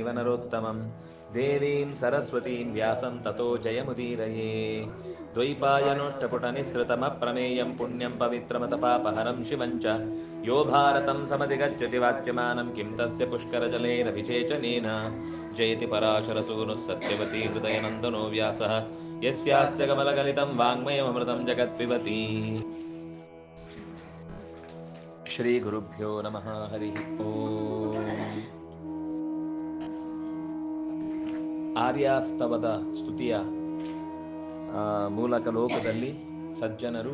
नरोत्तमम् देवीं सरस्वतीं व्यासं ततो जयमुदीरये द्वैपायनोष्टपुटनिःसृतमप्रमेयं पुण्यं पवित्रमतपापहरं शिवं च यो भारतं समधिगच्छति वाच्यमानं किं तस्य पुष्करजलेरभिषेचनेन जयति पराशरसूनुः सत्यवती हृदयनन्दनो व्यासः यस्यास्य कमलगलितं वाङ्मयममृतं जगत्पिबति ಶ್ರೀಗುರುಭ್ಯೋ ನಮಃ ಹರಿ ಓಂ ಆರ್ಯಾಸ್ತವದ ಸ್ತುತಿಯ ಆ, ಮೂಲಕ ಲೋಕದಲ್ಲಿ ಸಜ್ಜನರು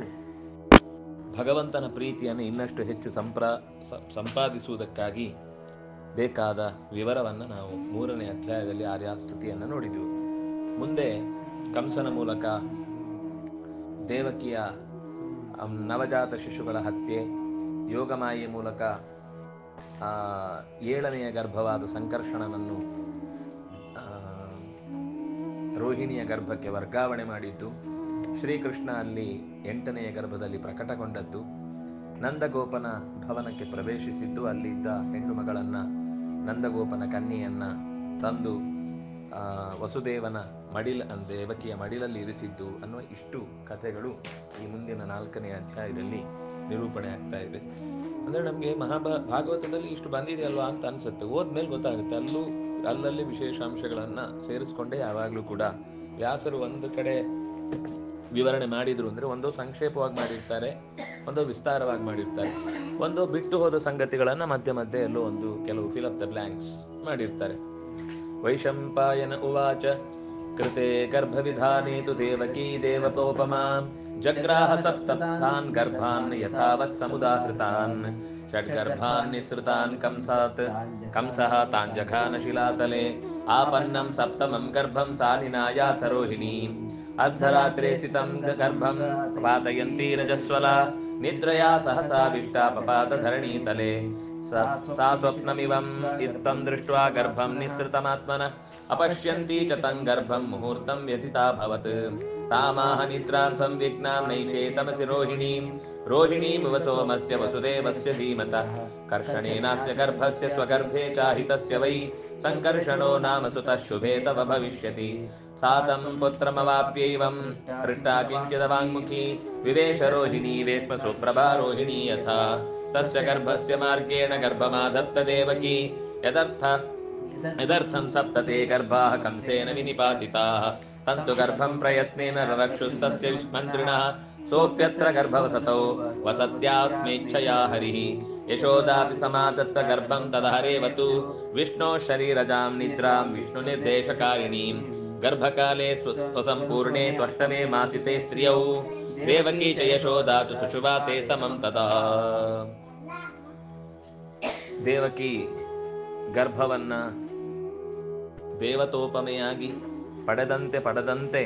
ಭಗವಂತನ ಪ್ರೀತಿಯನ್ನು ಇನ್ನಷ್ಟು ಹೆಚ್ಚು ಸಂಪ್ರ ಸ- ಸಂಪಾದಿಸುವುದಕ್ಕಾಗಿ ಬೇಕಾದ ವಿವರವನ್ನು ನಾವು ಮೂರನೇ ಅಧ್ಯಾಯದಲ್ಲಿ ಆರ್ಯಾಸ್ತುತಿಯನ್ನು ನೋಡಿದೆವು ಮುಂದೆ ಕಂಸನ ಮೂಲಕ ದೇವಕಿಯ ಅಮ್, ನವಜಾತ ಶಿಶುಗಳ ಹತ್ಯೆ ಯೋಗಮಾಯೆಯ ಮೂಲಕ ಆ, ಏಳನೆಯ ಗರ್ಭವಾದ ಸಂಕರ್ಷಣನನ್ನು ಆ, ರೋಹಿಣಿಯ ಗರ್ಭಕ್ಕೆ ವರ್ಗಾವಣೆ ಮಾಡಿದ್ದು ಶ್ರೀಕೃಷ್ಣ ಅಲ್ಲಿ ಎಂಟನೆಯ ಗರ್ಭದಲ್ಲಿ ಪ್ರಕಟಗೊಂಡದ್ದು ನಂದಗೋಪನ ಭವನಕ್ಕೆ ಪ್ರವೇಶಿಸಿದ್ದು ಅಲ್ಲಿದ್ದ ಹೆಣ್ಣು ಮಗಳನ್ನ ನಂದಗೋಪನ ಕನ್ಯೆಯನ್ನ ತಂದು ಆ, ವಸುದೇವನ ಮಡಿಲ ದೇವಕಿಯ ಮಡಿಲಲ್ಲಿ ಇರಿಸಿದ್ದು ಅನ್ನುವ ಇಷ್ಟು ಕಥೆಗಳು ಈ ಮುಂದಿನ ನಾಲ್ಕನೇ ಅಧ್ಯಾಯದಲ್ಲಿ ನಿರೂಪಣೆ ಆಗ್ತಾ ಇದೆ ಅಂದ್ರೆ ನಮಗೆ ಮಹಾಭಾ ಭಾಗವತದಲ್ಲಿ ಇಷ್ಟು ಬಂದಿದೆಯಲ್ವಾ ಅಂತ ಅನ್ಸುತ್ತೆ ಓದ್ಮೇಲೆ ಗೊತ್ತಾಗುತ್ತೆ ಅಲ್ಲೂ ಅಲ್ಲಲ್ಲಿ ವಿಶೇಷಾಂಶಗಳನ್ನ ಸೇರಿಸ್ಕೊಂಡೇ ಯಾವಾಗಲೂ ಕೂಡ ವ್ಯಾಸರು ಒಂದು ಕಡೆ ವಿವರಣೆ ಮಾಡಿದ್ರು ಅಂದ್ರೆ ಒಂದೋ ಸಂಕ್ಷೇಪವಾಗಿ ಮಾಡಿರ್ತಾರೆ ಒಂದೋ ವಿಸ್ತಾರವಾಗಿ ಮಾಡಿರ್ತಾರೆ ಒಂದೋ ಬಿಟ್ಟು ಹೋದ ಸಂಗತಿಗಳನ್ನ ಮಧ್ಯೆ ಮಧ್ಯೆ ಎಲ್ಲೋ ಒಂದು ಕೆಲವು ಫಿಲ್ ಅಪ್ ದ ಬ್ಲಾಂಕ್ಸ್ ಮಾಡಿರ್ತಾರೆ ವೈಶಂಪಾಯನ ಉವಾಚ ಕೃತೆ ಗರ್ಭವಿಧಾನೇ ತು ದೇವಕೀ ದೇವತೋಪಮಾಂ ಜಗ್ರಾಹ ಸಪ್ತಾನ್ ಗರ್ಭಾನ್ ಯಥಾವತ್ ಸಮುದಾಹೃತಾನ್ ಷಡ್ಗರ್ಭಾನ್ ನಿಸೃತಾನ್ ಕಂಸಾತ್ ಕಂಸಃ ತಾನ್ ಜಘಾನ ಶಿಲಾತಲೆ ಆಪನ್ನಂ ಸಪ್ತಮಂ ಗರ್ಭಂ ಸಾಲಿನಾಯಾಥ ರೋಹಿಣೀಂ ಅರ್ಧರಾತ್ರೆ ಸ್ಥಿತಂ ಗರ್ಭಂ ಪಾತಯಂತಿ ರಜಸ್ವಲ ನಿದ್ರಯಾ ಸಹಸಾವಿಷ್ಟಾ ಪಪಾತ ಧರಣೀತಲೆ ಸ- ಸಾ ಸ್ವಪ್ನಮಿವಂ ಇತ್ತಂ ದೃಷ್ಟ್ವಾ ಗರ್ಭಂ ನಿಸೃತಮಾತ್ಮನಃ ಅಪಶ್ಯಂತಿ ಚ ತಂ ಗರ್ಭಂ ಮುಹೂರ್ತಂ ವ್ಯಥಿತಾಭವತ್ ತಾಮಾಹ ನಿದ್ರಾಂ ಸಂವಿಘ್ನಾಂ ನೈಷೇ ತಮಸಿ ರೋಹಿಣೀಂ ರೋಹಿಣೀಮಿವ ಸೋಮಸ್ಯ ವಸುದೇವಸ್ಯ ಧೀಮತಃ ಕರ್ಷಣೇನಾಸ್ಯ ಗರ್ಭಸ್ಯ ಸ್ವಗರ್ಭೆ ಚಾಹಿತಸ್ಯ ವೈ ಸಂಕರ್ಷಣೋ ನಾಮ ಸುತಃ ಶುಭೇ ತವ ಭವಿಷ್ಯತಿ सा तं पुत्रमवाप्यैवं हृष्टा किञ्चिदवाङ्मुखी विवेश रोहिणी वेश्म सुप्रभा रोहिणी यथा तस्य गर्भस्य मार्गेण गर्भमादत्त देवकी यदर्थ यदर्थं सप्तते गर्भाः कंसेन विनिपातिताः तन्तु गर्भं प्रयत्नेन रक्षुस्तस्य मन्त्रिणः सोऽप्यत्र गर्भवसतौ वसत्यात्मेच्छया हरिः यशोदापि समादत्त गर्भं तदहरेव तु विष्णोः शरीरजां निद्रां विष्णुनिर्देशकारिणीं गर्भकाले स्व- स्वसम्पूर्णे त्वष्टमे मासिते स्त्रियौ देवकी च यशोदा तु सुषुवा ते समं तदा ದೇವಕಿ ಗರ್ಭವನ್ನ ದೇವತೋಪಮೆಯಾಗಿ ಪಡೆದಂತೆ ಪಡೆದಂತೆ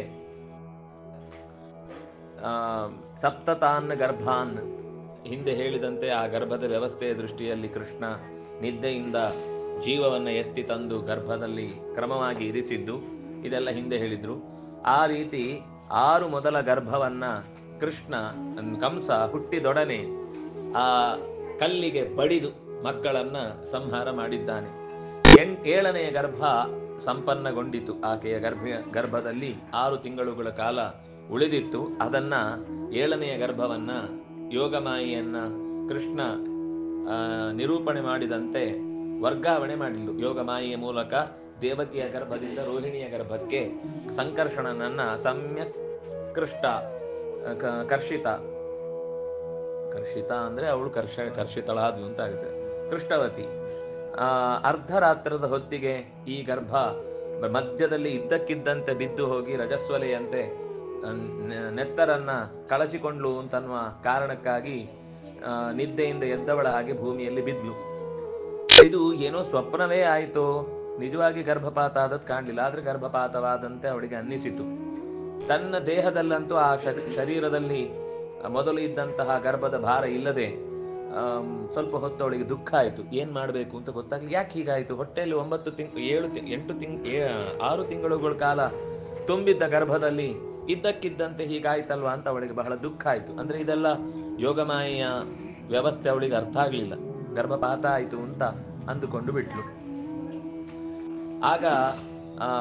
ಆ, ಸಪ್ತತಾನ್ ಗರ್ಭಾನ್ ಹಿಂದೆ ಹೇಳಿದಂತೆ ಆ ಗರ್ಭದ ವ್ಯವಸ್ಥೆಯ ದೃಷ್ಟಿಯಲ್ಲಿ ಕೃಷ್ಣ ನಿದ್ದೆಯಿಂದ ಜೀವವನ್ನ ಎತ್ತಿ ತಂದು ಗರ್ಭದಲ್ಲಿ ಕ್ರಮವಾಗಿ ಇರಿಸಿದ್ದು ಇದೆಲ್ಲ ಹಿಂದೆ ಹೇಳಿದ್ರು ಆ ರೀತಿ ಆರು ಮೊದಲ ಗರ್ಭವನ್ನ ಕೃಷ್ಣ ಅನ್- ಕಂಸ ಹುಟ್ಟಿದೊಡನೆ ಆ ಕಲ್ಲಿಗೆ ಬಡಿದು ಮಕ್ಕಳನ್ನ ಸಂಹಾರ ಮಾಡಿದ್ದಾನೆ ಎಂ ಏಳನೆಯ ಗರ್ಭ ಸಂಪನ್ನಗೊಂಡಿತು ಆಕೆಯ ಗರ್ಭ ಗರ್ಭದಲ್ಲಿ ಆರು ತಿಂಗಳುಗಳ ಕಾಲ ಉಳಿದಿತ್ತು ಅದನ್ನ ಏಳನೆಯ ಗರ್ಭವನ್ನ ಯೋಗಮಾಯಿಯನ್ನ ಕೃಷ್ಣ ಆ, ನಿರೂಪಣೆ ಮಾಡಿದಂತೆ ವರ್ಗಾವಣೆ ಮಾಡಿದ್ಲು ಯೋಗಮಾಯಿಯ ಮೂಲಕ ದೇವಕಿಯ ಗರ್ಭದಿಂದ ರೋಹಿಣಿಯ ಗರ್ಭಕ್ಕೆ ಸಂಕರ್ಷಣನನ್ನ ಸಮ್ಯಕ್ ಕೃಷ್ಟ ಕ- ಕರ್ಷಿತ ಕರ್ಷಿತ ಅಂದ್ರೆ ಅವಳು ಕರ್ಷ ಕರ್ಷಿತಳಾದ್ಲು ಅಂತ ಆಗುತ್ತೆ ಕೃಷ್ಣವತಿ ಆ ಅರ್ಧರಾತ್ರದ ಹೊತ್ತಿಗೆ ಈ ಗರ್ಭ ಮಧ್ಯದಲ್ಲಿ ಇದ್ದಕ್ಕಿದ್ದಂತೆ ಬಿದ್ದು ಹೋಗಿ ರಜಸ್ವಲೆಯಂತೆ ಆ, ನೆ- ನೆತ್ತರನ್ನ ಕಳಚಿಕೊಂಡ್ಲು ಅಂತನ್ನುವ ಕಾರಣಕ್ಕಾಗಿ ಆ, ನಿದ್ದೆಯಿಂದ ಎದ್ದವಳ ಹಾಗೆ ಭೂಮಿಯಲ್ಲಿ ಬಿದ್ಲು ಇದು ಏನೋ ಸ್ವಪ್ನವೇ ಆಯಿತು ನಿಜವಾಗಿ ಗರ್ಭಪಾತ ಆದದ್ದು ಕಾಣಲಿಲ್ಲ ಆದ್ರೆ ಗರ್ಭಪಾತವಾದಂತೆ ಅವಳಿಗೆ ಅನ್ನಿಸಿತು ತನ್ನ ದೇಹದಲ್ಲಂತೂ ಆ ಶ- ಶರೀರದಲ್ಲಿ ಮೊದಲು ಇದ್ದಂತಹ ಗರ್ಭದ ಭಾರ ಇಲ್ಲದೆ ಆಮ್, ಸ್ವಲ್ಪ ಹೊತ್ತು ಅವಳಿಗೆ ದುಃಖ ಆಯಿತು ಏನ್ ಮಾಡಬೇಕು ಅಂತ ಗೊತ್ತಾಗ್ಲಿ ಯಾಕೆ ಹೀಗಾಯ್ತು ಹೊಟ್ಟೆಯಲ್ಲಿ ಒಂಬತ್ತು ತಿಂಗ್ ಏಳು ತಿಂಗ್ ಎಂಟು ತಿಂಗ್ ಏ- ಆರು ತಿಂಗಳುಗಳ ಕಾಲ ತುಂಬಿದ್ದ ಗರ್ಭದಲ್ಲಿ ಇದ್ದಕ್ಕಿದ್ದಂತೆ ಹೀಗಾಯ್ತಲ್ವಾ ಅಂತ ಅವಳಿಗೆ ಬಹಳ ದುಃಖ ಆಯಿತು ಅಂದ್ರೆ ಇದೆಲ್ಲ ಯೋಗಮಾಯೆಯ ವ್ಯವಸ್ಥೆ ಅವಳಿಗೆ ಅರ್ಥ ಆಗ್ಲಿಲ್ಲ ಗರ್ಭಪಾತ ಆಯಿತು ಅಂತ ಅಂದುಕೊಂಡು ಬಿಟ್ಲು ಆಗ ಆ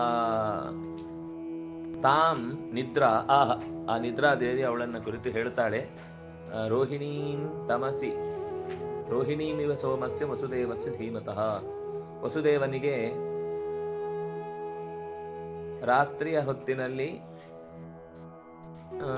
ತಾಂ ನಿದ್ರಾ ಆಹ ಆ ನಿದ್ರಾದೇವಿ ಅವಳನ್ನ ಕುರಿತು ಹೇಳ್ತಾಳೆ ಆ, ರೋಹಿಣೀಂ ತಮಸಿ ರೋಹಿಣೀಮಿವ ಸೋಮಸ್ಯ ವಸುದೇವಸ್ಯ ಧೀಮತಃ ವಸುದೇವನಿಗೆ ರಾತ್ರಿಯ ಹೊತ್ತಿನಲ್ಲಿ ಆ,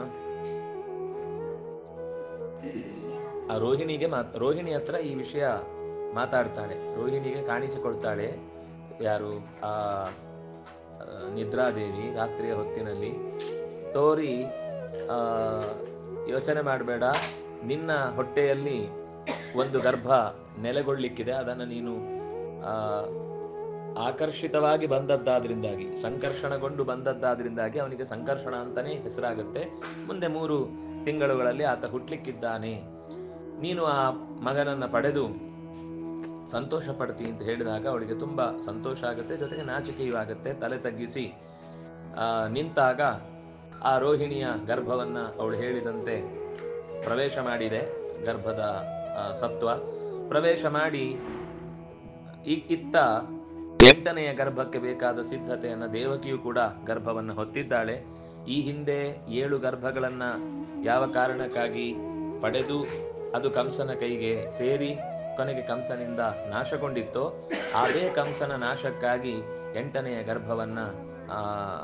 ಆ ರೋಹಿಣಿಗೆ ಮಾತ್ ರೋಹಿಣಿ ಹತ್ರ ಈ ವಿಷಯ ಮಾತಾಡ್ತಾಳೆ ರೋಹಿಣಿಗೆ ಕಾಣಿಸಿಕೊಳ್ತಾಳೆ ಯಾರು ಆ ಆ, ನಿದ್ರಾದೇವಿ ರಾತ್ರಿಯ ಹೊತ್ತಿನಲ್ಲಿ ತೋರಿ ಆ, ಯೋಚನೆ ಮಾಡಬೇಡ ನಿನ್ನ ಹೊಟ್ಟೆಯಲ್ಲಿ ಒಂದು ಗರ್ಭ ನೆಲೆಗೊಳ್ಳಿಕ್ಕಿದೆ ಅದನ್ನು ನೀನು ಆ, ಆಕರ್ಷಿತವಾಗಿ ಬಂದದ್ದಾದ್ರಿಂದಾಗಿ ಸಂಕರ್ಷಣಗೊಂಡು ಬಂದದ್ದಾದ್ರಿಂದಾಗಿ ಅವನಿಗೆ ಸಂಕರ್ಷಣ ಅಂತಾನೆ ಹೆಸರಾಗುತ್ತೆ ಮುಂದೆ ಮೂರು ತಿಂಗಳುಗಳಲ್ಲಿ ಆತ ಹುಟ್ಲಿಕ್ಕಿದ್ದಾನೆ ನೀನು ಆ ಮಗನನ್ನ ಪಡೆದು ಸಂತೋಷ ಪಡ್ತಿ ಅಂತ ಹೇಳಿದಾಗ ಅವಳಿಗೆ ತುಂಬಾ ಸಂತೋಷ ಆಗುತ್ತೆ ಜೊತೆಗೆ ನಾಚಿಕೆಯೂ ಆಗುತ್ತೆ ತಲೆ ತಗ್ಗಿಸಿ ಆ, ನಿಂತಾಗ ಆ ರೋಹಿಣಿಯ ಗರ್ಭವನ್ನ ಅವಳು ಹೇಳಿದಂತೆ ಪ್ರವೇಶ ಮಾಡಿದೆ ಗರ್ಭದ ಆ, ಸತ್ವ ಪ್ರವೇಶ ಮಾಡಿ ಈ ಇತ್ತ ಎಂಟನೆಯ ಗರ್ಭಕ್ಕೆ ಬೇಕಾದ ಸಿದ್ಧತೆಯನ್ನ ದೇವಕಿಯು ಕೂಡ ಗರ್ಭವನ್ನು ಹೊತ್ತಿದ್ದಾಳೆ ಈ ಹಿಂದೆ ಏಳು ಗರ್ಭಗಳನ್ನ ಯಾವ ಕಾರಣಕ್ಕಾಗಿ ಪಡೆದು ಅದು ಕಂಸನ ಕೈಗೆ ಸೇರಿ ಕೊನೆಗೆ ಕಂಸನಿಂದ ನಾಶಗೊಂಡಿತ್ತೋ ಅದೇ ಕಂಸನ ನಾಶಕ್ಕಾಗಿ ಎಂಟನೆಯ ಗರ್ಭವನ್ನ ಆ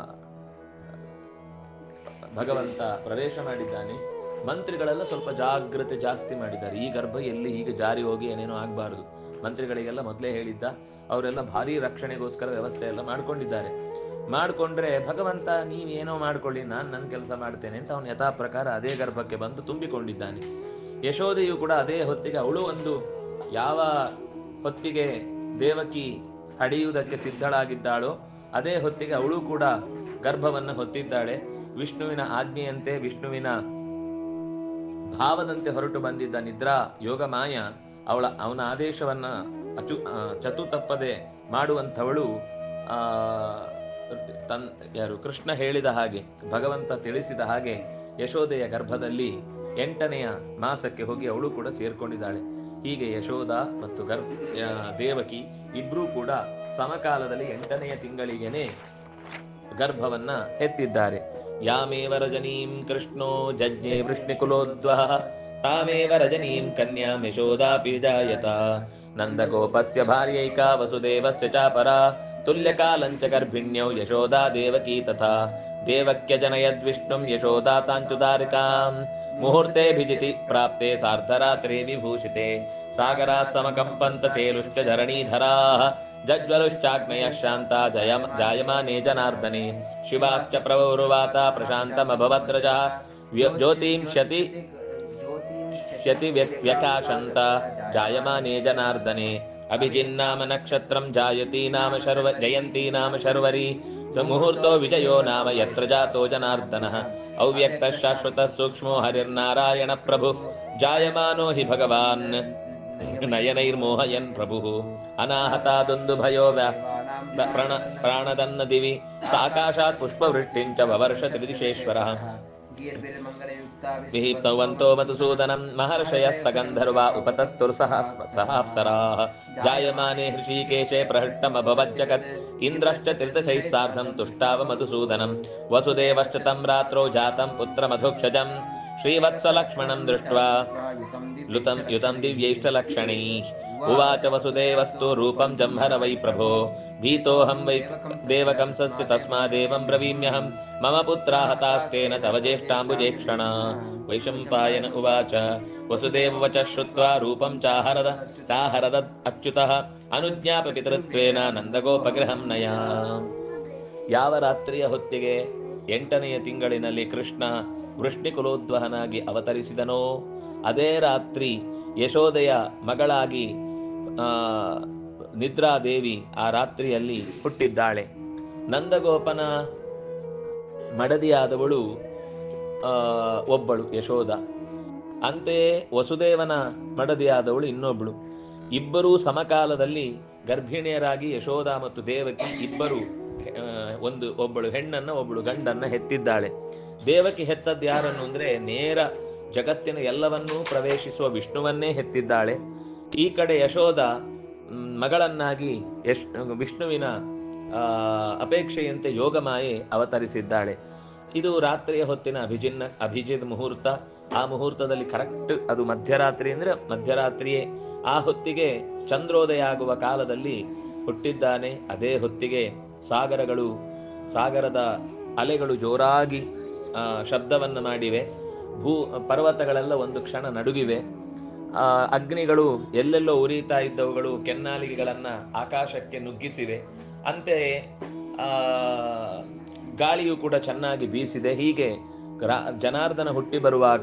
ಭಗವಂತ ಪ್ರವೇಶ ಮಾಡಿದ್ದಾನೆ ಮಂತ್ರಿಗಳೆಲ್ಲ ಸ್ವಲ್ಪ ಜಾಗ್ರತೆ ಜಾಸ್ತಿ ಮಾಡಿದ್ದಾರೆ ಈ ಗರ್ಭ ಎಲ್ಲಿ ಹೀಗೆ ಜಾರಿ ಹೋಗಿ ಏನೇನೋ ಆಗ್ಬಾರ್ದು ಮಂತ್ರಿಗಳಿಗೆಲ್ಲ ಮೊದಲೇ ಹೇಳಿದ್ದ ಅವರೆಲ್ಲ ಭಾರಿ ರಕ್ಷಣೆಗೋಸ್ಕರ ವ್ಯವಸ್ಥೆ ಎಲ್ಲ ಮಾಡ್ಕೊಂಡಿದ್ದಾರೆ ಮಾಡ್ಕೊಂಡ್ರೆ ಭಗವಂತ ನೀವೇನೋ ಮಾಡ್ಕೊಳ್ಳಿ ನಾನು ನನ್ನ ಕೆಲಸ ಮಾಡ್ತೇನೆ ಅಂತ ಅವನು ಯಥಾ ಪ್ರಕಾರ ಅದೇ ಗರ್ಭಕ್ಕೆ ಬಂದು ತುಂಬಿಕೊಂಡಿದ್ದಾನೆ ಯಶೋದೆಯು ಕೂಡ ಅದೇ ಹೊತ್ತಿಗೆ ಅವಳು ಒಂದು ಯಾವ ಹೊತ್ತಿಗೆ ದೇವಕಿ ಹಡಿಯುವುದಕ್ಕೆ ಸಿದ್ಧಳಾಗಿದ್ದಾಳೋ ಅದೇ ಹೊತ್ತಿಗೆ ಅವಳು ಕೂಡ ಗರ್ಭವನ್ನು ಹೊತ್ತಿದ್ದಾಳೆ ವಿಷ್ಣುವಿನ ಆಜ್ಞೆಯಂತೆ ವಿಷ್ಣುವಿನ ಭಾವದಂತೆ ಹೊರಟು ಬಂದಿದ್ದ ನಿದ್ರಾ ಯೋಗಮಾಯ ಅವಳ ಅವನ ಆದೇಶವನ್ನ ಅಚು ಆ, ಚತು ತಪ್ಪದೆ ಮಾಡುವಂಥವಳು ಆ ತನ್ ಯಾರು ಕೃಷ್ಣ ಹೇಳಿದ ಹಾಗೆ ಭಗವಂತ ತಿಳಿಸಿದ ಹಾಗೆ ಯಶೋದೆಯ ಗರ್ಭದಲ್ಲಿ ಎಂಟನೆಯ ಮಾಸಕ್ಕೆ ಹೋಗಿ ಅವಳು ಕೂಡ ಸೇರ್ಕೊಂಡಿದ್ದಾಳೆ ಹೀಗೆ ಯಶೋದ ಮತ್ತು ಗರ್ಭ ಆ, ದೇವಕಿ ಇಬ್ರೂ ಕೂಡ ಸಮಕಾಲದಲ್ಲಿ ಎಂಟನೆಯ ತಿಂಗಳಿಗೆನೆ ಗರ್ಭವನ್ನ ಎತ್ತಿದ್ದಾರೆ ಯಾಮೇವ ರಜನೀಂ ಕೃಷ್ಣೋ ಜಜ್ಞೆ ವೃಷ್ಣಿಕುಲೋದ್ವಹ ತಾಮೇವ ರಜನೀಂ ಕನ್ಯಾಂ ಯಶೋದಾಪಿ ಜಾಯತ ನಂದಗೋಪಸ್ಯ ಭಾರ್ಯೈಕಾ ವಸುದೇವಸ್ಯ ಚಾಪರ ತುಲ್ಯಕಾಲಂಚ ಗರ್ಭಿಣ್ಯೌ ಯಶೋದಾ ದೇವಕೀ ತಥಾ ದೇವಕ್ಯ ಜನಯದ್ವಿಷ್ಣುಂ ಯಶೋದಾ ತಾಂಚುದಾರಿಕಾಂ ಮುಹೂರ್ತೆ ಭಿಜಿತಿ ಪ್ರಾಪ್ತೆ ಸಾರ್ಧರಾತ್ರಿ ವಿಭೂಷಿತೆ ಸಾಗರಾತ್ ಸಮಕಂಪಂತ ತೇಲುಶ್ಚ ಧರಣೀಧರಾಃ ಜಜ್ವಲುಶ್ಚಾಗ್ನಯ ಶಾಂತ ಜಯ ಜಾಯಮಾನೆ ಜನಾರ್ದನೆ ಶಿವಾಶ್ಚ ಪ್ರವರುವಾತ ಪ್ರಶಾಂತಮಭವದ್ರಜ ವ್ಯ- ಜ್ಯೋತಿಂಶತಿ ಶತಿ ವ್ಯ- ವ್ಯಕಾಶಂತ ಜಾಯಮಾನೆ ಜನಾರ್ದನೆ ಅಭಿಜಿನ್ನಾಮ ನಕ್ಷತ್ರಂ ಜಾಯತಿ ನಾಮ ಶರ್ವ ಜಯಂತಿ ನಾಮ ಶರ್ವರಿ ಮುಹೂರ್ತೋ ವಿಜಯೋ ನಾಮ ಯತ್ರ ಜಾತೋ ಜನಾರ್ದನಃ ಅವ್ಯಕ್ತ ಶಾಶ್ವತ ಸೂಕ್ಷ್ಮೋ ಹರಿರ್ನಾರಾಯಣ ಪ್ರಭು ಜಾಯಮಾನೋ ಹಿ ಭಗವಾನ್ ನಯನೈರ್ಮೋಹಯನ್ ಪ್ರಭು ಅನಾಹತಾದೊಂದು ಭಯೋ ವ್ಯಾ ಪ್ರ- ಪ್ರಣ ಪ್ರಾಣದನ್ನ ದಿವಿ ಸಾಕಾಶಾತ್ ಪುಷ್ಪವೃಷ್ಟಿಂಚ ವವರ್ಷ ತ್ರಿದಿಶೇಶ್ವರ ವಿಹಿತವಂತೋ ಮಧುಸೂದನಂ ಮಹರ್ಷಯಃ ಸಗಂಧರ್ವ ಉಪತಸ್ತುರ್ಸಹ ಸಹಾಪ್ಸರಾः ಜಾಯಮಾನೆ ಹೃಷೀಕೇಶೆ ಪ್ರಹೃಷ್ಟಮಭವಜ್ಜಗತ್ ಇಂದ್ರಶ್ಚ ತ್ರಿದಶೈः ಸಾರ್ಧಂ ತುಷ್ಟಾವ ಮಧುಸೂದನಂ ವಸುದೇವಶ್ಚ तं ರಾತ್ರौ ಜಾತಂ ಪುತ್ರಮಧುಕ್ಷಜಂ ಶ್ರೀವತ್ಸಲಕ್ಷ್ಮಣಂ ದೃष्ट्वा लुतं युतं दिव्यैष्टलक्षणैः उवाच वसुदेवस्तु रूपं जम्भर वै प्रभो भीतोऽहं वै देवकंसस्य तस्मादेवं ब्रवीम्यहं मम पुत्रा हतास्तेन तव ज्येष्ठाम्बुजेक्षणा वैशम्पायन उवाच वसुदेववचः श्रुत्वा रूपं चाहरद चाहरद अच्युतः अनुज्ञाप पितृत्वेन ನಂದಗೋಪಗೃಹಂ ನಯ ಯಾವ ರಾತ್ರಿಯ ಹೊತ್ತಿಗೆ ಎಂಟನೆಯ ತಿಂಗಳಿನಲ್ಲಿ ಕೃಷ್ಣ ವೃಷ್ಣಿಕುಲೋದ್ವಹನಾಗಿ ಅವತರಿಸಿದನೋ ಅದೇ ರಾತ್ರಿ ಯಶೋದೆಯ ಮಗಳಾಗಿ ಆ, ನಿದ್ರಾದೇವಿ ಆ ರಾತ್ರಿಯಲ್ಲಿ ಹುಟ್ಟಿದ್ದಾಳೆ ನಂದಗೋಪನ ಮಡದಿಯಾದವಳು ಆ, ಒಬ್ಬಳು ಯಶೋದ ಅಂತೆಯೇ ವಸುದೇವನ ಮಡದಿಯಾದವಳು ಇನ್ನೊಬ್ಬಳು ಇಬ್ಬರೂ ಸಮಕಾಲದಲ್ಲಿ ಗರ್ಭಿಣಿಯರಾಗಿ ಯಶೋದ ಮತ್ತು ದೇವಕಿ ಇಬ್ಬರು ಆ, ಒಂದು ಒಬ್ಬಳು ಹೆಣ್ಣನ್ನ ಒಬ್ಬಳು ಗಂಡನ್ನ ಹೆತ್ತಿದ್ದಾಳೆ ದೇವಕಿ ಹೆತ್ತದ್ದು ಯಾರನ್ನು ಅಂದ್ರೆ ನೇರ ಜಗತ್ತಿನ ಎಲ್ಲವನ್ನೂ ಪ್ರವೇಶಿಸುವ ವಿಷ್ಣುವನ್ನೇ ಹೆತ್ತಿದ್ದಾಳೆ ಈ ಕಡೆ ಯಶೋದ ಮ್, ಮಗಳನ್ನಾಗಿ ಯಶ್ ವಿಷ್ಣುವಿನ ಆ, ಅಪೇಕ್ಷೆಯಂತೆ ಯೋಗಮಾಯೆ ಅವತರಿಸಿದ್ದಾಳೆ ಇದು ರಾತ್ರಿಯ ಹೊತ್ತಿನ ಅಭಿಜಿನ್ನ ಅಭಿಜಿತ್ ಮುಹೂರ್ತ ಆ ಮುಹೂರ್ತದಲ್ಲಿ ಕರೆಕ್ಟ್ ಅದು ಮಧ್ಯರಾತ್ರಿ ಅಂದ್ರೆ ಮಧ್ಯರಾತ್ರಿಯೇ ಆ ಹೊತ್ತಿಗೆ ಚಂದ್ರೋದಯ ಆಗುವ ಕಾಲದಲ್ಲಿ ಹುಟ್ಟಿದ್ದಾನೆ ಅದೇ ಹೊತ್ತಿಗೆ ಸಾಗರಗಳು ಸಾಗರದ ಅಲೆಗಳು ಜೋರಾಗಿ ಆ, ಶಬ್ದವನ್ನು ಮಾಡಿವೆ ಭೂ ಪರ್ವತಗಳೆಲ್ಲ ಒಂದು ಕ್ಷಣ ನಡುಗಿವೆ ಆ, ಅಗ್ನಿಗಳು ಎಲ್ಲೆಲ್ಲೋ ಉರಿತಾ ಇದ್ದವುಗಳು ಕೆನ್ನಾಲಿಗೆಗಳನ್ನ ಆಕಾಶಕ್ಕೆ ನುಗ್ಗಿಸಿವೆ ಅಂತೆಯೇ ಆ ಗಾಳಿಯು ಕೂಡ ಚೆನ್ನಾಗಿ ಬೀಸಿದೆ ಹೀಗೆ ರಾ- ಜನಾರ್ದನ ಹುಟ್ಟಿ ಬರುವಾಗ